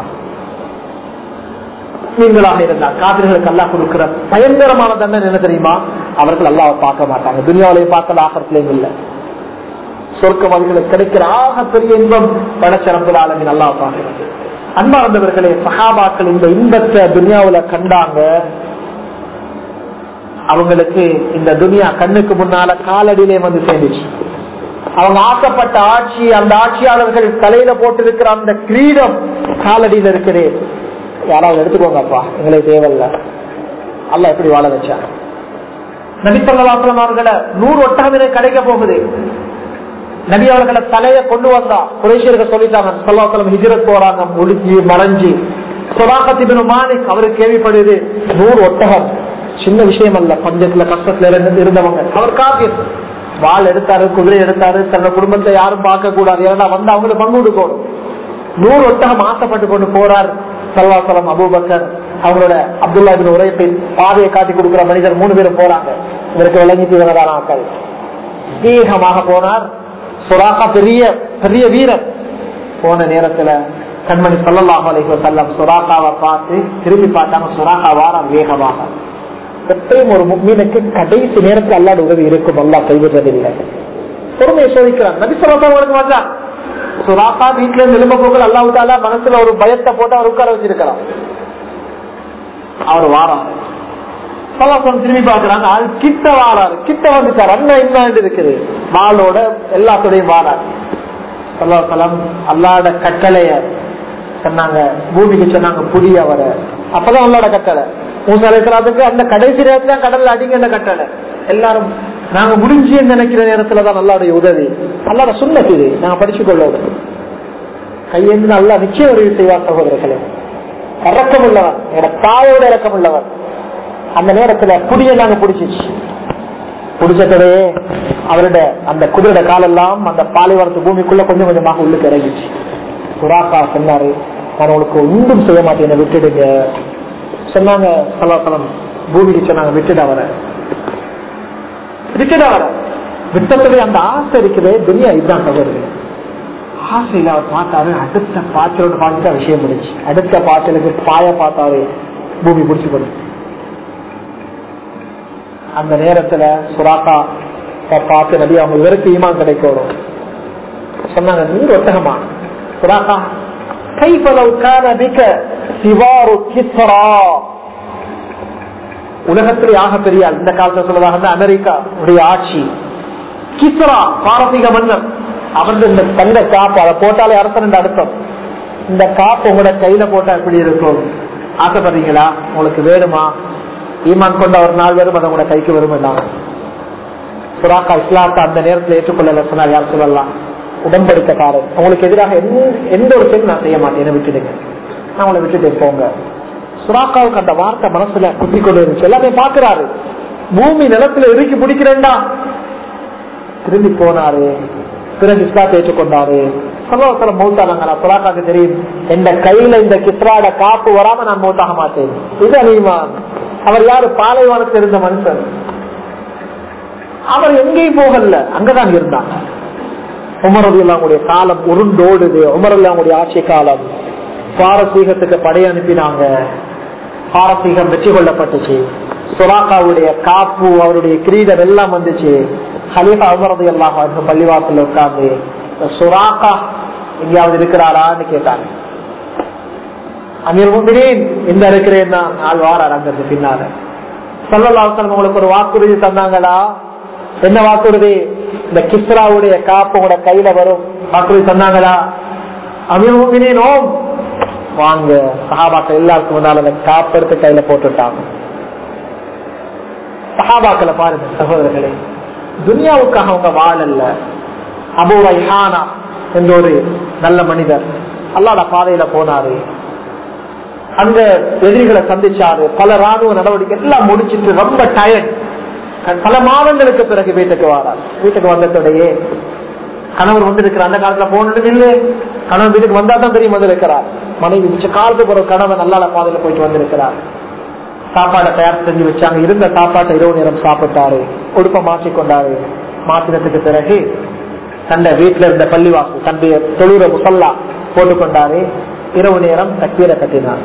[SPEAKER 1] நீங்களாக இருந்தா காவிர்களுக்கு அல்லாஹ் கொடுக்கிற பயங்கரமான தண்டனை என்ன தெரியுமா அவர்கள் அல்லாவை பார்க்க மாட்டாங்க துனியாவிலையும் பார்க்கல ஆகத்திலையும் இல்லை சொர்க்கவாதிகளுக்கு கிடைக்கிற ஆக பெரிய இன்பம் படச்சிறந்த ஆளுமின் அல்லாவை பார்க்கிறது அன்பார்ந்தவர்களே சஹாபாக்கள் இந்த இன்பத்தை துனியாவுல கண்டாங்க அவங்களுக்கு இந்த துனியா கண்ணுக்கு முன்னால காலடியிலே வந்து சேர்ந்துச்சு அவங்க ஆக்கப்பட்ட ஆட்சி அந்த ஆட்சியாளர்கள் தலையில போட்டிருக்கிற அந்த கிரீடம் காலடியில இருக்குது யாராவது எடுத்துக்கோங்கப்பா எங்களுக்கு தேவையில்ல அல்ல எப்படி வாழ வச்சா நபித்தல்லாசலம் அவர்களை நூறு ஒட்டகம் கிடைக்க போகுது நபி அவர்களை தலைய கொண்டு வந்தா குறைஷியர்கள் சொல்லிட்டாங்க சொல்லாசலம் ஹிஜரத் போறாங்க முடிஞ்சு மறைஞ்சு சொலாக்கத்தின் மாலிக் அவரு கேள்விப்படுது நூறு ஒட்டகம் சின்ன விஷயம் அல்ல பஞ்சத்துல கஷ்டத்துல இருந்து இருந்தவங்க அவர் காப்பீர் வாள் எடுத்தாரு குதிரை எடுத்தாரு தன்னோட குடும்பத்தை யாரும் பார்க்க கூடாது ஏன்னா வந்து அவங்களுக்கு பங்கு கொடுக்கணும் நூறு ஒட்டகம் ஆசைப்பட்டு கொண்டு போறார் சல்வாசலம் அபூபக்கர் அவங்களோட அப்துல்லா பின் உரைப்பை பாதையை காட்டி கொடுக்கிற மனிதர் மூணு பேரும் போறாங்க இவருக்கு விளங்கிட்டு இவங்கதான ஆக்கள் வேகமாக போனார் சுராகா பெரிய பெரிய வீரர் போன நேரத்துல கண்மணி சொல்லலாம் அலைஹி வஸல்லம் சுராகாவை பார்த்து திரும்பி பார்த்தாங்க சுராகா வாரம் வேகமாக எப்பயும் ஒரு முக்மீனுக்கு கடைசி நேரத்தில் அல்லாட உதவி இருக்கும் அல்லா கைவிடுறதில்லை பொறுமையை சோதிக்கிறான் நபி சொல்லி வந்தான் சுராக்கா வீட்டுல இருந்து எழும்ப போகல அல்லாவுத்தால மனசுல ஒரு பயத்தை போட்டு அவர் உட்கார வச்சிருக்கிறான் அவர் வாராரு சலாசம் திரும்பி பார்க்கிறாங்க ஆள் கிட்ட வாராரு கிட்ட வந்துட்டார் அண்ணன் என்ன இருக்குது வாளோட எல்லாத்தோடையும் வாராரு சலாசலம் அல்லாட கட்டளைய சொன்னாங்க பூமிக்கு சொன்னாங்க புரிய அவரை அப்பதான் அல்லாட கட்டளை மூசா அலைசலாத்துக்கு அந்த கடைசி நேரத்துல கடல்ல அடிங்க கட்டளை எல்லாரும் நாங்க முடிஞ்சு நினைக்கிற நேரத்துலதான் அல்லாவுடைய உதவி அல்லாட சுண்ணத்து இது நாங்க படிச்சு கொள்ளோம் கையேந்து நல்லா நிச்சயம் உதவி செய்வார் சகோதரர்களே இறக்கம் உள்ளவர் என்னோட தாயோட இறக்கம் உள்ளவர் அந்த நேரத்துல புடிய நாங்க பிடிச்சிச்சு பிடிச்சதே அவருடைய அந்த குதிரையோட காலெல்லாம் அந்த பாலைவரத்து பூமிக்குள்ள கொஞ்சம் கொஞ்சமாக உள்ளுக்கு இறங்கிச்சு சுறாக்கா சொன்னாரு நான் உங்களுக்கு ஒன்றும் செய்ய மாட்டேன் என்னை விட்டுடுங்க சொன்னாங்க சலாசலம் பூமிக்கு சொன்னாங்க விட்டுட அவரை விட்டுட அவரை விட்டதுலே அந்த ஆசை இருக்குது துனியா இதுதான் சகோதரர் ஆசையில அவர் பார்த்தாரு அடுத்த பாத்திரோட பார்த்துட்டு விஷயம் முடிச்சு அடுத்த பாத்திரத்துக்கு பாய பார்த்தாரு பூமி பிடிச்சு போடுச்சு அந்த நேரத்துல சுறாக்கா பார்த்து நபி அவங்க இவருக்கு ஈமான் கிடைக்கணும் சொன்னாங்க நீர் ஒட்டகமா சுறாக்கா கைப்பலவு காரபிக்க சிவாரு கிஸ்ரா உலகத்திலே ஆக பெரிய இந்த காலத்துல சொல்வதாக இருந்தா அமெரிக்கா உடைய ஆட்சி கிஸ்ரா பாரசீக மன்னர் அவர்கள் இந்த தங்க காப்பு அதை போட்டாலே அரசன் என்ற அர்த்தம் இந்த காப்பு உங்களோட கையில போட்டா எப்படி இருக்கும் ஆசைப்படுறீங்களா உங்களுக்கு வேணுமா ஈமான் கொண்ட ஒரு நாள் வரும் அது உங்களோட கைக்கு வரும் எல்லாம் சுராக்கா இஸ்லாத்தை அந்த நேரத்தில் ஏற்றுக்கொள்ள சொன்னார் யார் சொல்லலாம் உடன்படிக்கைக்காரர் உங்களுக்கு எதிராக எந்த- எந்த ஒரு செயல் நான் செய்ய மாட்டேன் என்னை விட்டுடுங்க நான் உங்களை விட்டுட்டு போங்க சுராக்காவுக்கு அந்த வார்த்தை மனசுல குத்தி கொண்டு இருந்துச்சு எல்லாத்தையும் பாக்குறாரு பூமி நிலத்துல இறுக்கி பிடிக்கிறேன்டா திரும்பி போனாரு பிறகு இஸ்லாத்தை ஏற்றுக்கொண்டாரு சலோசலம் மௌத்தானாங்களா சுராக்காக்கு தெரியும் எந்த கையில இந்த கிஸ்ராட காப்பு வராம நான் மௌத்தாக மாட்டேன் இது அனிமான் அவர் யாரு பாலைவனத்தில் இருந்த மனுஷன் அவர் எங்கேயும் போகல அங்கதான் இருந்தாங்க உமரதுல்லாவுடைய காலம் உருண்டோடுது உமரதுல்லாவுடைய ஆட்சி காலம் பாரசீகத்துக்கு படை அனுப்பினாங்க பாரசீகம் வெற்றி கொள்ளப்பட்டுச்சு சுராக்காவுடைய காப்பு அவருடைய கிரீடம் எல்லாம் வந்துச்சு ஹலீஃபா உமரது எல்லாம் பள்ளிவாசல் உட்கார்ந்து இந்த சுராக்கா எங்கேயாவது இருக்கிறாரான்னு கேட்டாங்க அமீர் முந்தினேன் இந்த இருக்கிறேன் நான் ஆள் வாரார் அங்கிருந்து பின்னால சொல்லலாசன் உங்களுக்கு ஒரு வாக்குறுதி தந்தாங்களா என்ன வாக்குறுதி இந்த கிஸ்ராவுடைய காப்பு உங்களோட கையில வரும் வாக்குறுதி தந்தாங்களா அமீர் முந்தினேன் ஓம் வாங்க சஹாபாக்கள் எல்லாருக்கும் முன்னால அந்த காப்பு எடுத்து கையில போட்டுட்டாங்க சஹாபாக்களை பாருங்க சகோதரர்களே துனியாவுக்காக அவங்க வாழல்ல அபு ரைஹானா என்ற ஒரு நல்ல மனிதர் அல்லாட பாதையில போனாரு அந்த எதிரிகளை சந்திச்சாரு பல ராணுவ நடவடிக்கை எல்லாம் முடிச்சிட்டு ரொம்ப டயர்ட் பல மாதங்களுக்கு பிறகு வீட்டுக்கு வரார் வீட்டுக்கு வந்ததோடையே கணவர் வந்து இருக்கிற அந்த காலத்துல போனது இல்லை கணவன் வீட்டுக்கு வந்தா தான் தெரியும் வந்து இருக்கிறார் மனைவி மிச்ச காலத்துக்கு ஒரு கணவன் நல்லால பாதையில போயிட்டு வந்திருக்கிறார் சாப்பாடை தயார் செஞ்சு வச்சாங்க இருந்த சாப்பாட்டை இரவு நேரம் சாப்பிட்டாரு உடுப்ப மாற்றிக்கொண்டாரு மாற்றினத்துக்கு பிறகு தன்னை வீட்டுல இருந்த பள்ளிவாசு தன்னுடைய தொழுற முசல்லா போட்டுக்கொண்டாரு இரவு நேரம் தக்கீரை கட்டினார்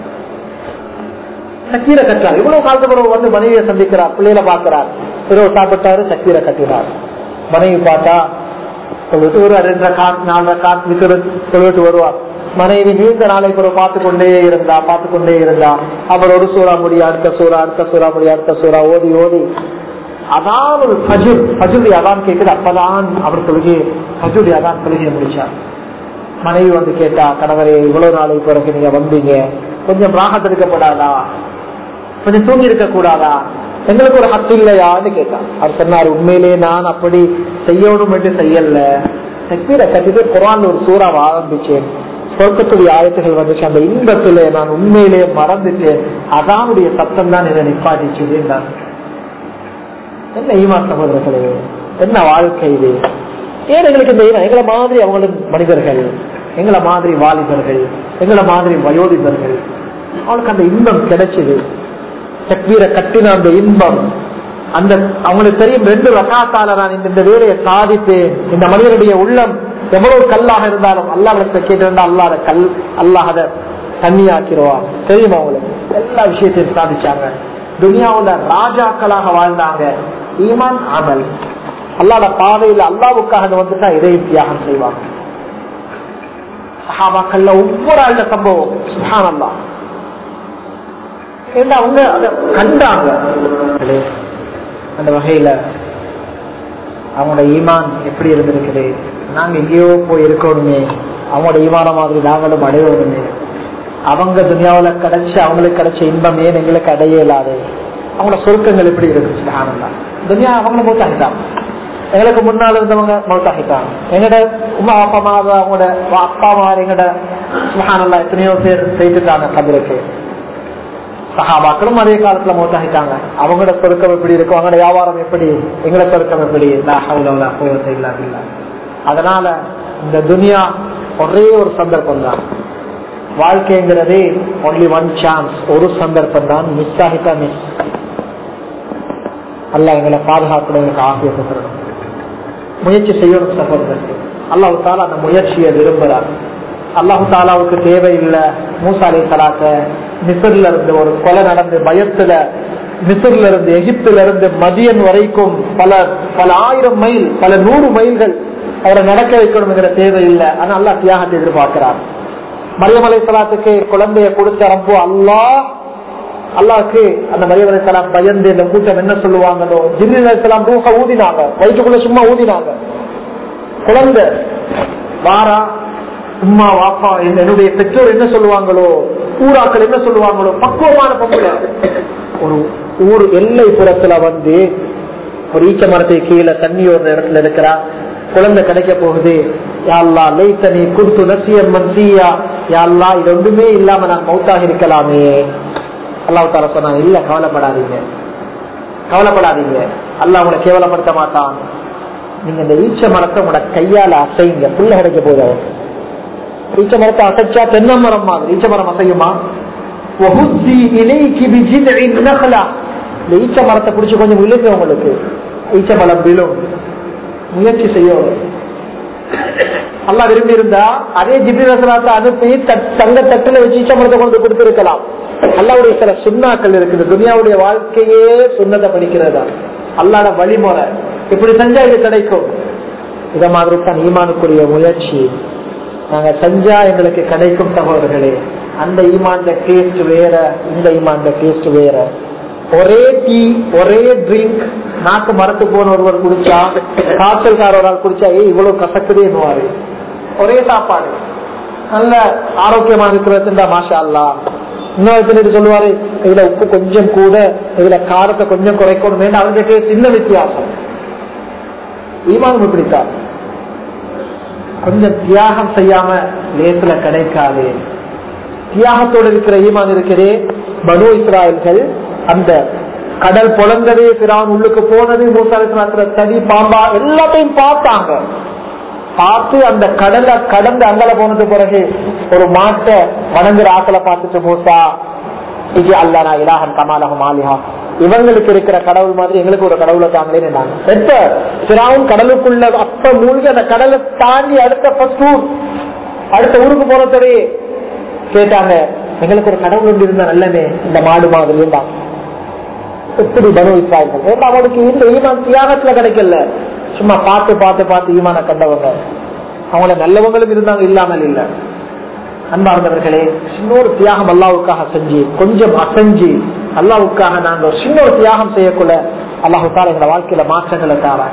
[SPEAKER 1] சக்கீரை கட்டார் இவ்வளவு காலத்துக்கு பிறகு வந்து மனைவியை சந்திக்கிறார் பிள்ளைகளை பார்க்கிறார் இரவு சாப்பிட்டாரு சக்கீரை கட்டினார் மனைவி பார்த்தா சொல்லிட்டு ஒரு ரெண்டரை காத்து நாலரை காத்து விட்டு சொல்லிட்டு வருவார் மனைவி நீண்ட நாளை பிறகு பார்த்து கொண்டே இருந்தா பார்த்து கொண்டே இருந்தா அவர் ஒரு சூறா முடி அடுத்த சூறா அடுத்த சூறா முடி அடுத்த சூறா ஓதி ஓதி அதான் ஒரு ஃபஜுர் ஃபஜுரி அதான் கேட்குது அப்பதான் அவர் தொழுகை ஃபஜுரி அதான் தொழுகையை முடிச்சார் மனைவி வந்து கேட்டா கணவரே இவ்வளவு நாளை பிறகு நீங்க வந்தீங்க கொஞ்சம் ராகத் எடுக்கப்படாதா கொஞ்சம் தூங்கி இருக்க கூடாதா எங்களுக்கு ஒரு ஹத்து இல்லையான்னு கேட்டான் அவர் சொன்னார் உண்மையிலே நான் அப்படி செய்யணும் என்று செய்யல தக்பீரை கட்டிட்டு குரான் ஒரு சூறாவை ஆரம்பிச்சேன் சொர்க்கத்துடைய ஆயத்துகள் வந்துச்சு அந்த இன்பத்திலே நான் உண்மையிலே மறந்துட்டேன் அதானுடைய சத்தம் தான் என்னை நிப்பாட்டிச்சு என்றார் என்ன ஈமா சகோதரர்களே என்ன வாழ்க்கை இது ஏன் எங்களுக்கு இந்த ஈனம்? எங்களை மாதிரி அவங்களும் மனிதர்கள் எங்களை மாதிரி வாலிபர்கள் எங்களை மாதிரி வயோதிபர்கள் அவளுக்கு அந்த இன்பம் கிடைச்சது தக்வீரை கட்டின அந்த இன்பம் அந்த அவங்களுக்கு தெரியும் ரெண்டு ரகாத்தால நான் இந்த இந்த வேலையை சாதித்தேன் இந்த மனிதனுடைய உள்ளம் எவ்வளவு கல்லாக இருந்தாலும் அல்லாஹ் கேட்டிருந்தா அல்லாத கல் அல்லாஹ் அதை தண்ணியாக்கிடுவான் தெரியுமா அவங்களுக்கு எல்லா விஷயத்தையும் சாதிச்சாங்க துனியாவுல ராஜாக்களாக வாழ்ந்தாங்க ஈமான் அமல் அல்லாத பாதையில அல்லாவுக்காக வந்துட்டா இதை தியாகம் செய்வாங்க சஹாபாக்கள்ல ஒவ்வொரு ஆளுட சம்பவம் சுஹான் அல்லா ஏன்னா அவங்க அதை கண்டாங்க அந்த வகையில அவங்களோட ஈமான் எப்படி இருந்திருக்குது நாங்க எங்கேயோ போய் இருக்கணுமே அவங்களோட ஈமான மாதிரி நாங்களும் அடையணுமே அவங்க துனியாவுல கிடைச்ச அவங்களுக்கு கிடைச்ச இன்பம் ஏன் எங்களுக்கு அடைய இயலாது அவங்களோட சொருக்கங்கள் எப்படி இருக்கு சுகானந்தா துனியா அவங்கள மௌத்தாகிட்டாங்க எங்களுக்கு முன்னால் இருந்தவங்க மௌத்தாகிட்டாங்க எங்கட உமா அப்பா அவங்களோட அப்பா மாரிங்கட சுகானல்லா எத்தனையோ பேர் செய்துட்டாங்க கபருக்கு சஹாபாக்களும் அதே காலத்துல மோட்டாகிட்டாங்க அவங்களோட சொருக்கம் எப்படி இருக்கும் அவங்களோட வியாபாரம் எப்படி எங்களோட சொருக்கம் எப்படி இல்ல அதனால இந்த துனியா ஒரே ஒரு சந்தர்ப்பம் தான் வாழ்க்கைங்கிறதே ஒன்லி ஒன் சான்ஸ் ஒரு சந்தர்ப்பம் தான் மிஸ் ஆகிட்டா மிஸ் அல்ல எங்களை பாதுகாக்கணும் ஆகியத்தை தரணும் முயற்சி செய்யணும் சகோதரர்கள் அல்லாஹு தாலா அந்த முயற்சியை விரும்புறார் அல்லாஹு தாலாவுக்கு தேவையில்லை மூசாலை தலாக்க மிசர்ல இருந்து ஒரு கொலை நடந்து பயத்துல மிசர்ல இருந்து எகிப்துல இருந்து மதியன் வரைக்கும் பல பல ஆயிரம் மைல் பல நூறு மைல்கள் அவரை நடக்க வைக்கணுங்கிற தேவையில்லை ஆனா அல்லாஹ் தியாகத்தை எதிர்பார்க்கிறார் மரியமலை சலாத்துக்கு குழந்தைய கொடுத்த ரப்போ அல்லாஹ் அல்லாவுக்கு அந்த மரியமலை சலாம் பயந்து இந்த கூட்டம் என்ன சொல்லுவாங்களோ ஜில்லி அலைசலாம் ரூஹ ஊதினாங்க வயிற்றுக்குள்ள சும்மா ஊதினாங்க குழந்தை வாரா உம்மா வாப்பா என்னுடைய பெற்றோர் என்ன சொல்லுவாங்களோ ஊராக்கள் என்ன சொல்லுவாங்களோ பக்குவமான பொம்பளை ஒரு ஊர் எல்லை புறத்துல வந்து ஒரு ஈச்ச மரத்தை கீழே தண்ணி ஒரு இடத்துல இருக்கிறா குழந்தை கிடைக்க போகுது யாழ்லா லைத்தனி குர்த்து நசியம் மன்சியா யாழ்லா இது ஒன்றுமே இல்லாம நான் மௌத்தாக இருக்கலாமே அல்லாஹ் தால சொன்னாங்க இல்ல கவலைப்படாதீங்க கவலைப்படாதீங்க அல்லாஹ் உங்களை கேவலப்படுத்த மாட்டான் நீங்க இந்த ஈச்ச மரத்தை உங்களோட கையால அசைங்க புள்ள கிடைக்க போகுது அவர் ஈச்ச மரத்தை அசைச்சா தென்னை மரம் மாதிரி ஈச்ச மரம் அசையுமா இந்த ஈச்ச மரத்தை பிடிச்சி கொஞ்சம் விழுங்க உங்களுக்கு ஈச்ச மரம் விழும் முயற்சி செய்யணும் அல்லா விரும்பி இருந்தா அதே ஜிபிரசனத்தை அனுப்பி தங்க தட்டுல வச்சு ஈச்ச மரத்தை கொண்டு கொடுத்திருக்கலாம் அல்லாவுடைய சில சுண்ணாக்கள் இருக்குது துனியாவுடைய வாழ்க்கையே சுண்ணத்தை படிக்கிறதா அல்லாட வழிமுறை இப்படி செஞ்சா இது கிடைக்கும் இத மாதிரி தான் ஈமானுக்குரிய முயற்சி நாங்க செஞ்சா எங்களுக்கு கிடைக்கும் சகோதரர்களே அந்த ஈமாண்ட டேஸ்ட் வேற இந்த ஈமாண்ட டேஸ்ட் வேற ஒரே டீ ஒரே ட்ரிங்க் நாக்கு மரத்து போன ஒருவர் குடிச்சா காய்ச்சல்கார ஒரு ஆள் குடிச்சா ஏ இவ்வளவு கசக்குதே என்னவாரு ஒரே சாப்பாடு நல்ல ஆரோக்கியமா இருக்கிறது மாஷா அல்லா இன்னொரு சொல்லுவாரு இதுல உப்பு கொஞ்சம் கூட இதுல காரத்தை கொஞ்சம் குறைக்கணும் அவருக்கு சின்ன வித்தியாசம் ஈமானும் இப்படித்தான் கொஞ்சம் தியாகம் செய்யாம லேசுல கிடைக்காது தியாகத்தோடு இருக்கிற ஈமான் இருக்கிறே பனு இஸ்ராயல்கள் அந்த கடல் பொழந்தது பிரான் உள்ளுக்கு போனது மூசாலிஸ்லாத்துல தடி பாம்பா எல்லாத்தையும் பார்த்தாங்க பார்த்து அந்த கடலை கடந்து அங்கல போனது பிறகு ஒரு மாட்டை வணங்குற ஆக்களை பார்த்துட்டு மூசா இது அல்லனா இலாஹன் கமாலகம் ஆலிஹா இவங்களுக்கு இருக்கிற கடவுள் மாதிரி எங்களுக்கு ஒரு கடவுளை தாங்களே செத்த பிராவும் கடலுக்குள்ள அப்ப மூழ்கி அந்த கடலை தாண்டி அடுத்த ஃபர்ஸ்ட் ஊர் அடுத்த ஊருக்கு போறதவே கேட்டாங்க எங்களுக்கு ஒரு கடவுள் ஒன்று இருந்தா நல்லமே இந்த மாடு மாதிரி இருந்தான் எப்படி பனு இஸ்ராயல்கள் ஏன்னா அவனுக்கு இந்த ஈமான் தியாகத்துல கிடைக்கல சும்மா பார்த்து பார்த்து பார்த்து ஈமான கண்டவங்க அவங்கள நல்லவங்களும் இருந்தாங்க இல்லாமல் இல்ல அன்பார்ந்தவர்களே சின்ன ஒரு தியாகம் அல்லாவுக்காக செஞ்சு கொஞ்சம் அசைஞ்சு அல்லாவுக்காக நாங்க ஒரு சின்ன ஒரு தியாகம் செய்யக்குள்ள அல்லாஹு தால எங்க வாழ்க்கையில மாற்றங்களை தாரான்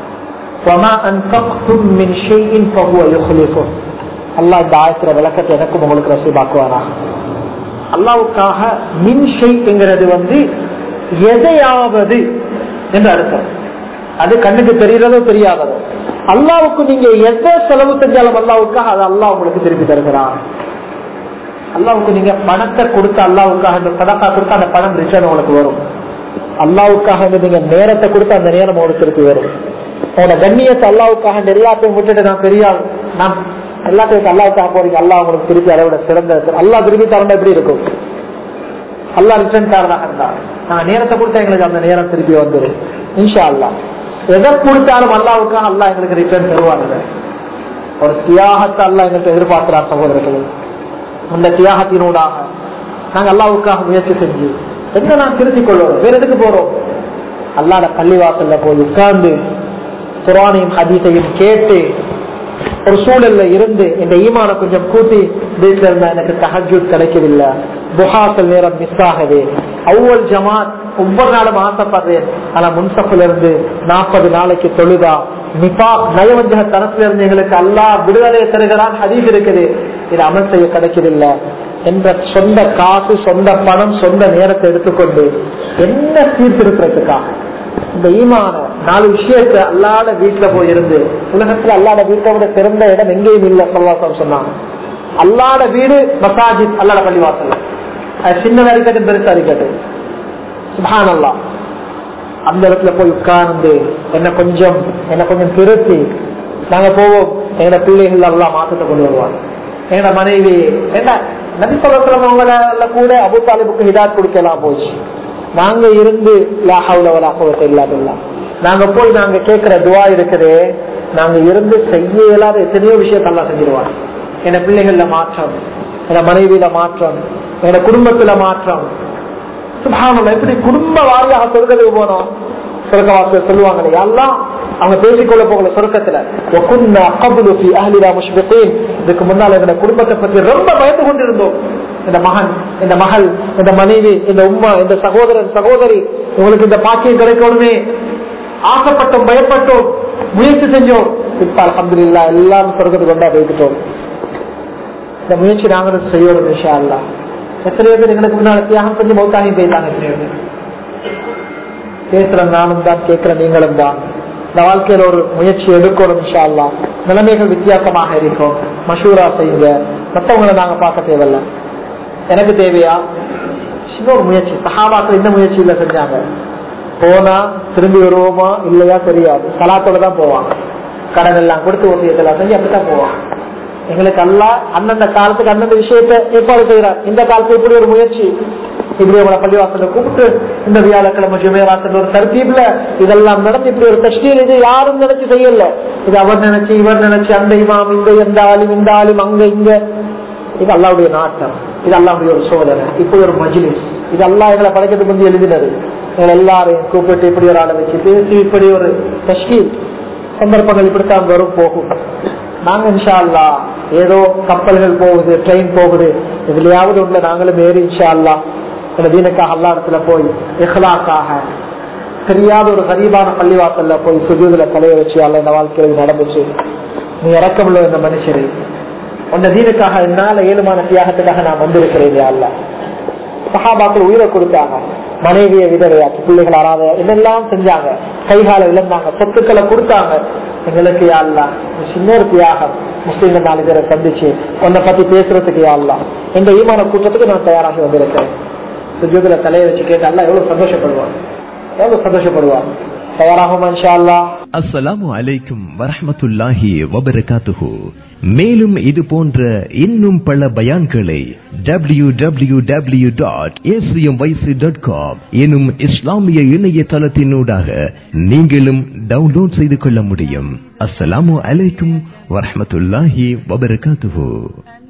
[SPEAKER 1] அல்லா இந்த ஆயத்துல விளக்கத்தை எனக்கும் உங்களுக்கு ரசீபாக்குவாரா அல்லாவுக்காக மின் என்கிறது வந்து எதையாவது என்று அர்த்தம் அது கண்ணுக்கு தெரிகிறதோ தெரியாததோ அல்லாவுக்கு நீங்க எதை செலவு செஞ்சாலும் அல்லாவுக்காக அது அல்லாஹ் உங்களுக்கு திருப்பி தருகிறான் அல்லாவுக்கு நீங்க பணத்தை கொடுத்து அல்லாவுக்காக இந்த சதக்கா கொடுத்து அந்த பணம் ரிட்டர்ன் உங்களுக்கு வரும் அல்லாவுக்காக நீங்க நேரத்தை கொடுத்து அந்த நேரம் உங்களுக்கு திருப்பி வரும் உங்களோட கண்ணியத்தை அல்லாவுக்காக எல்லாத்தையும் விட்டுட்டு நான் பெரிய ஆள் நான் எல்லாத்தையும் அல்லாவுக்காக போறீங்க அல்லாஹ் உங்களுக்கு திருப்பி அதை விட சிறந்த அல்லாஹ் திருப்பி தரணும் எப்படி இருக்கும் அல்லா ரிட்டர்ன் காரனாக இருந்தா நாங்க நேரத்தை கொடுத்தா எங்களுக்கு அந்த நேரம் திருப்பி வந்துரு இன்ஷா அல்லா எதை கொடுத்தாலும் அல்லாவுக்காக அல்லா எங்களுக்கு ரிட்டர்ன் தருவாங்க ஒரு தியாகத்தை அல்லா எங்களுக்கு எதிர்பார்க்கிறார் சகோதரர்கள் அந்த தியாகத்தினூடாக நாங்க அல்லாவுக்காக முயற்சி செஞ்சு எங்க நான் திருத்திக் கொள்வோம் வேற எதுக்கு போறோம் அல்லாட பள்ளிவாசல்ல போய் உட்கார்ந்து குரானையும் ஹதீஸையும் கேட்டு ஒரு சூழல்ல இருந்து இந்த ஈமான கொஞ்சம் கூட்டி வீட்டுல இருந்தா எனக்கு தஹஜூத் கிடைக்கவில்லை புகாசல் நேரம் மிஸ் ஆகுது அவ்வளவு ஜமாத் ஒவ்வொரு நாளும் ஆசைப்படுறேன் ஆனா முன்சப்புல இருந்து நாற்பது நாளைக்கு தொழுதா நிபா நயவஞ்சக தரத்துல இருந்து எங்களுக்கு அல்லா விடுதலை தருகிறான் ஹதீஸ் இருக்குது இது அமல் செய்ய கிடைக்கவில்லை என்ற சொந்த காசு சொந்த பணம் சொந்த நேரத்தை எடுத்துக்கொண்டு என்ன சீர்திருத்தத்துக்காக இந்த ஈமான நாலு விஷயத்த அல்லாட வீட்டுல போய் இருந்து உலகத்துல அல்லாட வீட்டை விட சிறந்த இடம் எங்கேயும் இல்லை சொல்லாசம் சொன்னாங்க அல்லாட வீடு மசாஜித் அல்லாட பள்ளிவாசல் அது சின்னதா இருக்கட்டும் பெருசா இருக்கட்டும் சுபான் அல்லா அந்த இடத்துல போய் உட்கார்ந்து என்ன கொஞ்சம் என்ன கொஞ்சம் திருத்தி நாங்க போவோம் எங்களோட பிள்ளைகள் எல்லாம் மாற்றத்தை கொண்டு வருவாங்க எங்களோட மனைவி என்ன நபிசவங்கள கூட அபு தாலிபுக்கு ஹிதாத் கொடுக்கலாம் போச்சு நாங்க இருந்து லாஹவுலவலாகவத்தை இல்லாதல்லா நாங்க போய் நாங்க கேட்கிற துவா இருக்குதே நாங்க இருந்து செய்ய இயலாத எத்தனையோ விஷயத்தெல்லாம் செஞ்சிருவாங்க என் பிள்ளைகள்ல மாற்றம் என் மனைவியில மாற்றம் என் குடும்பத்துல மாற்றம் சுபானம் எப்படி குடும்ப வாரியாக சொர்க்கத்துக்கு போனோம் சொர்க்கவாசிகள் சொல்லுவாங்க எல்லாம் அவங்க பேசிக்கொள்ள போகல சொர்க்கத்துல இதுக்கு முன்னால இந்த குடும்பத்தை பத்தி ரொம்ப பயந்து கொண்டிருந்தோம் இந்த மகன் இந்த மகள் இந்த மனைவி இந்த உம்மா இந்த சகோதரன் சகோதரி உங்களுக்கு இந்த பாக்கியம் கிடைக்கணுமே ஆசைப்பட்டோம் பயப்பட்டோம் முயற்சி செஞ்சோம் இப்ப அலமது இல்லா எல்லாரும் சொர்க்கத்துக்கு கொண்டா போய்கிட்டோம் இந்த முயற்சி நாங்களும் செய்யணும் விஷயம் அல்லா எத்தனையோ பேர் எங்களுக்கு முன்னால தியாகம் செஞ்சு மௌத்தாகி போயிட்டாங்க எத்தனையோ பேர் பேசுற நானும் தான் கேட்கிற நீங்களும் தான் இந்த வாழ்க்கையில ஒரு முயற்சி எடுக்கணும் இன்ஷா அல்லா நிலைமைகள் வித்தியாசமாக இருக்கும் மஷூரா செய்யுங்க மற்றவங்களை நாங்க பார்க்க தேவையில்ல எனக்கு தேவையா சின்ன ஒரு முயற்சி சஹாபாக்கள் இந்த முயற்சியில செஞ்சாங்க போனா திரும்பி வருவோமா இல்லையா தெரியாது சலாத்தோட தான் போவாங்க கடன் எல்லாம் கொடுத்து ஓசியத்தெல்லாம் செஞ்சு அப்படித்தான் போவாங்க எங்களுக்கு அல்ல அந்தந்த காலத்துக்கு அந்தந்த விஷயத்தை ஏற்பாடு செய்யறார் இந்த காலத்துல இப்படி ஒரு முயற்சி இப்படி அவங்கள பள்ளிவாசல கூப்பிட்டு இந்த வியாழக்கிழமை ஜுமேராத்துல ஒரு தர்த்தீப்ல இதெல்லாம் நடந்து இப்படி ஒரு தஷ்டீர் இது யாரும் நினைச்சு செய்யல இது அவர் நினைச்சு இவர் நினைச்சு அந்த இமாம் இந்த எந்த ஆளும் இந்த ஆளும் அங்க இங்க இது அல்லாவுடைய நாட்டம் இது அல்லாவுடைய ஒரு சோதனை இப்படி ஒரு மஜ்லிஸ் இது அல்லா எங்களை படைக்கிறதுக்கு வந்து எழுதினது எங்களை எல்லாரையும் கூப்பிட்டு இப்படி ஒரு ஆளை வச்சு பேசி இப்படி ஒரு தஷ்கீல் சந்தர்ப்பங்கள் இப்படித்தான் வரும் போகும் நாங்க இன்ஷா அல்லா ஏதோ கப்பல்கள் போகுது ட்ரெயின் போகுது இதுலயாவது உள்ள நாங்களும் ஏறி இன்ஷா அல்லா இந்த தீனுக்காக அல்லா இடத்துல போய் இஹ்லாக்காக தெரியாத ஒரு கரீபான பள்ளிவாசல்ல போய் சுஜூதுல தலைய வச்சு அல்ல இந்த வாழ்க்கையில் நடந்துச்சு நீ இறக்கமுள்ள இந்த மனுஷரை உன்ன தீனுக்காக என்னால ஏழுமான தியாகத்துக்காக நான் வந்திருக்கிறேன் அல்ல சஹாபாக்கள் உயிரை கொடுத்தாங்க மனைவியை விதவையாக்கி பிள்ளைகள் அறாத இதெல்லாம் செஞ்சாங்க கைகால இழந்தாங்க சொத்துக்களை கொடுத்தாங்க எங்களுக்கு யாழ்லாம் சின்ன ஒரு தியாகம் முஸ்லீம்கள் நாலு பேரை சந்திச்சு உன்னை பத்தி பேசுறதுக்கு யாழ்லாம் இந்த ஈமான கூட்டத்துக்கு நான் தயாராகி வந்திருக்கேன் சுஜூதுல தலையை வச்சு கேட்டால எவ்வளவு சந்தோஷப்படுவான் எவ்வளவு சந்தோஷப்படுவான் தயாராகும் இன்ஷா அல்லாஹ்
[SPEAKER 2] அஸ்ஸலாமு அலைக்கும் வரஹ்மத்துல்லாஹி வபரகாத்துஹு மேலும் இது போன்ற இன்னும் பல பயான்களை W W W dot dot com எனும் இஸ்லாமிய இணையதளத்தினூடாக நீங்களும் டவுன்லோட் செய்து கொள்ள முடியும் அஸ்ஸலாமு அலைக்கும் வரஹ்மத்துல்லாஹி வபரகாத்துஹு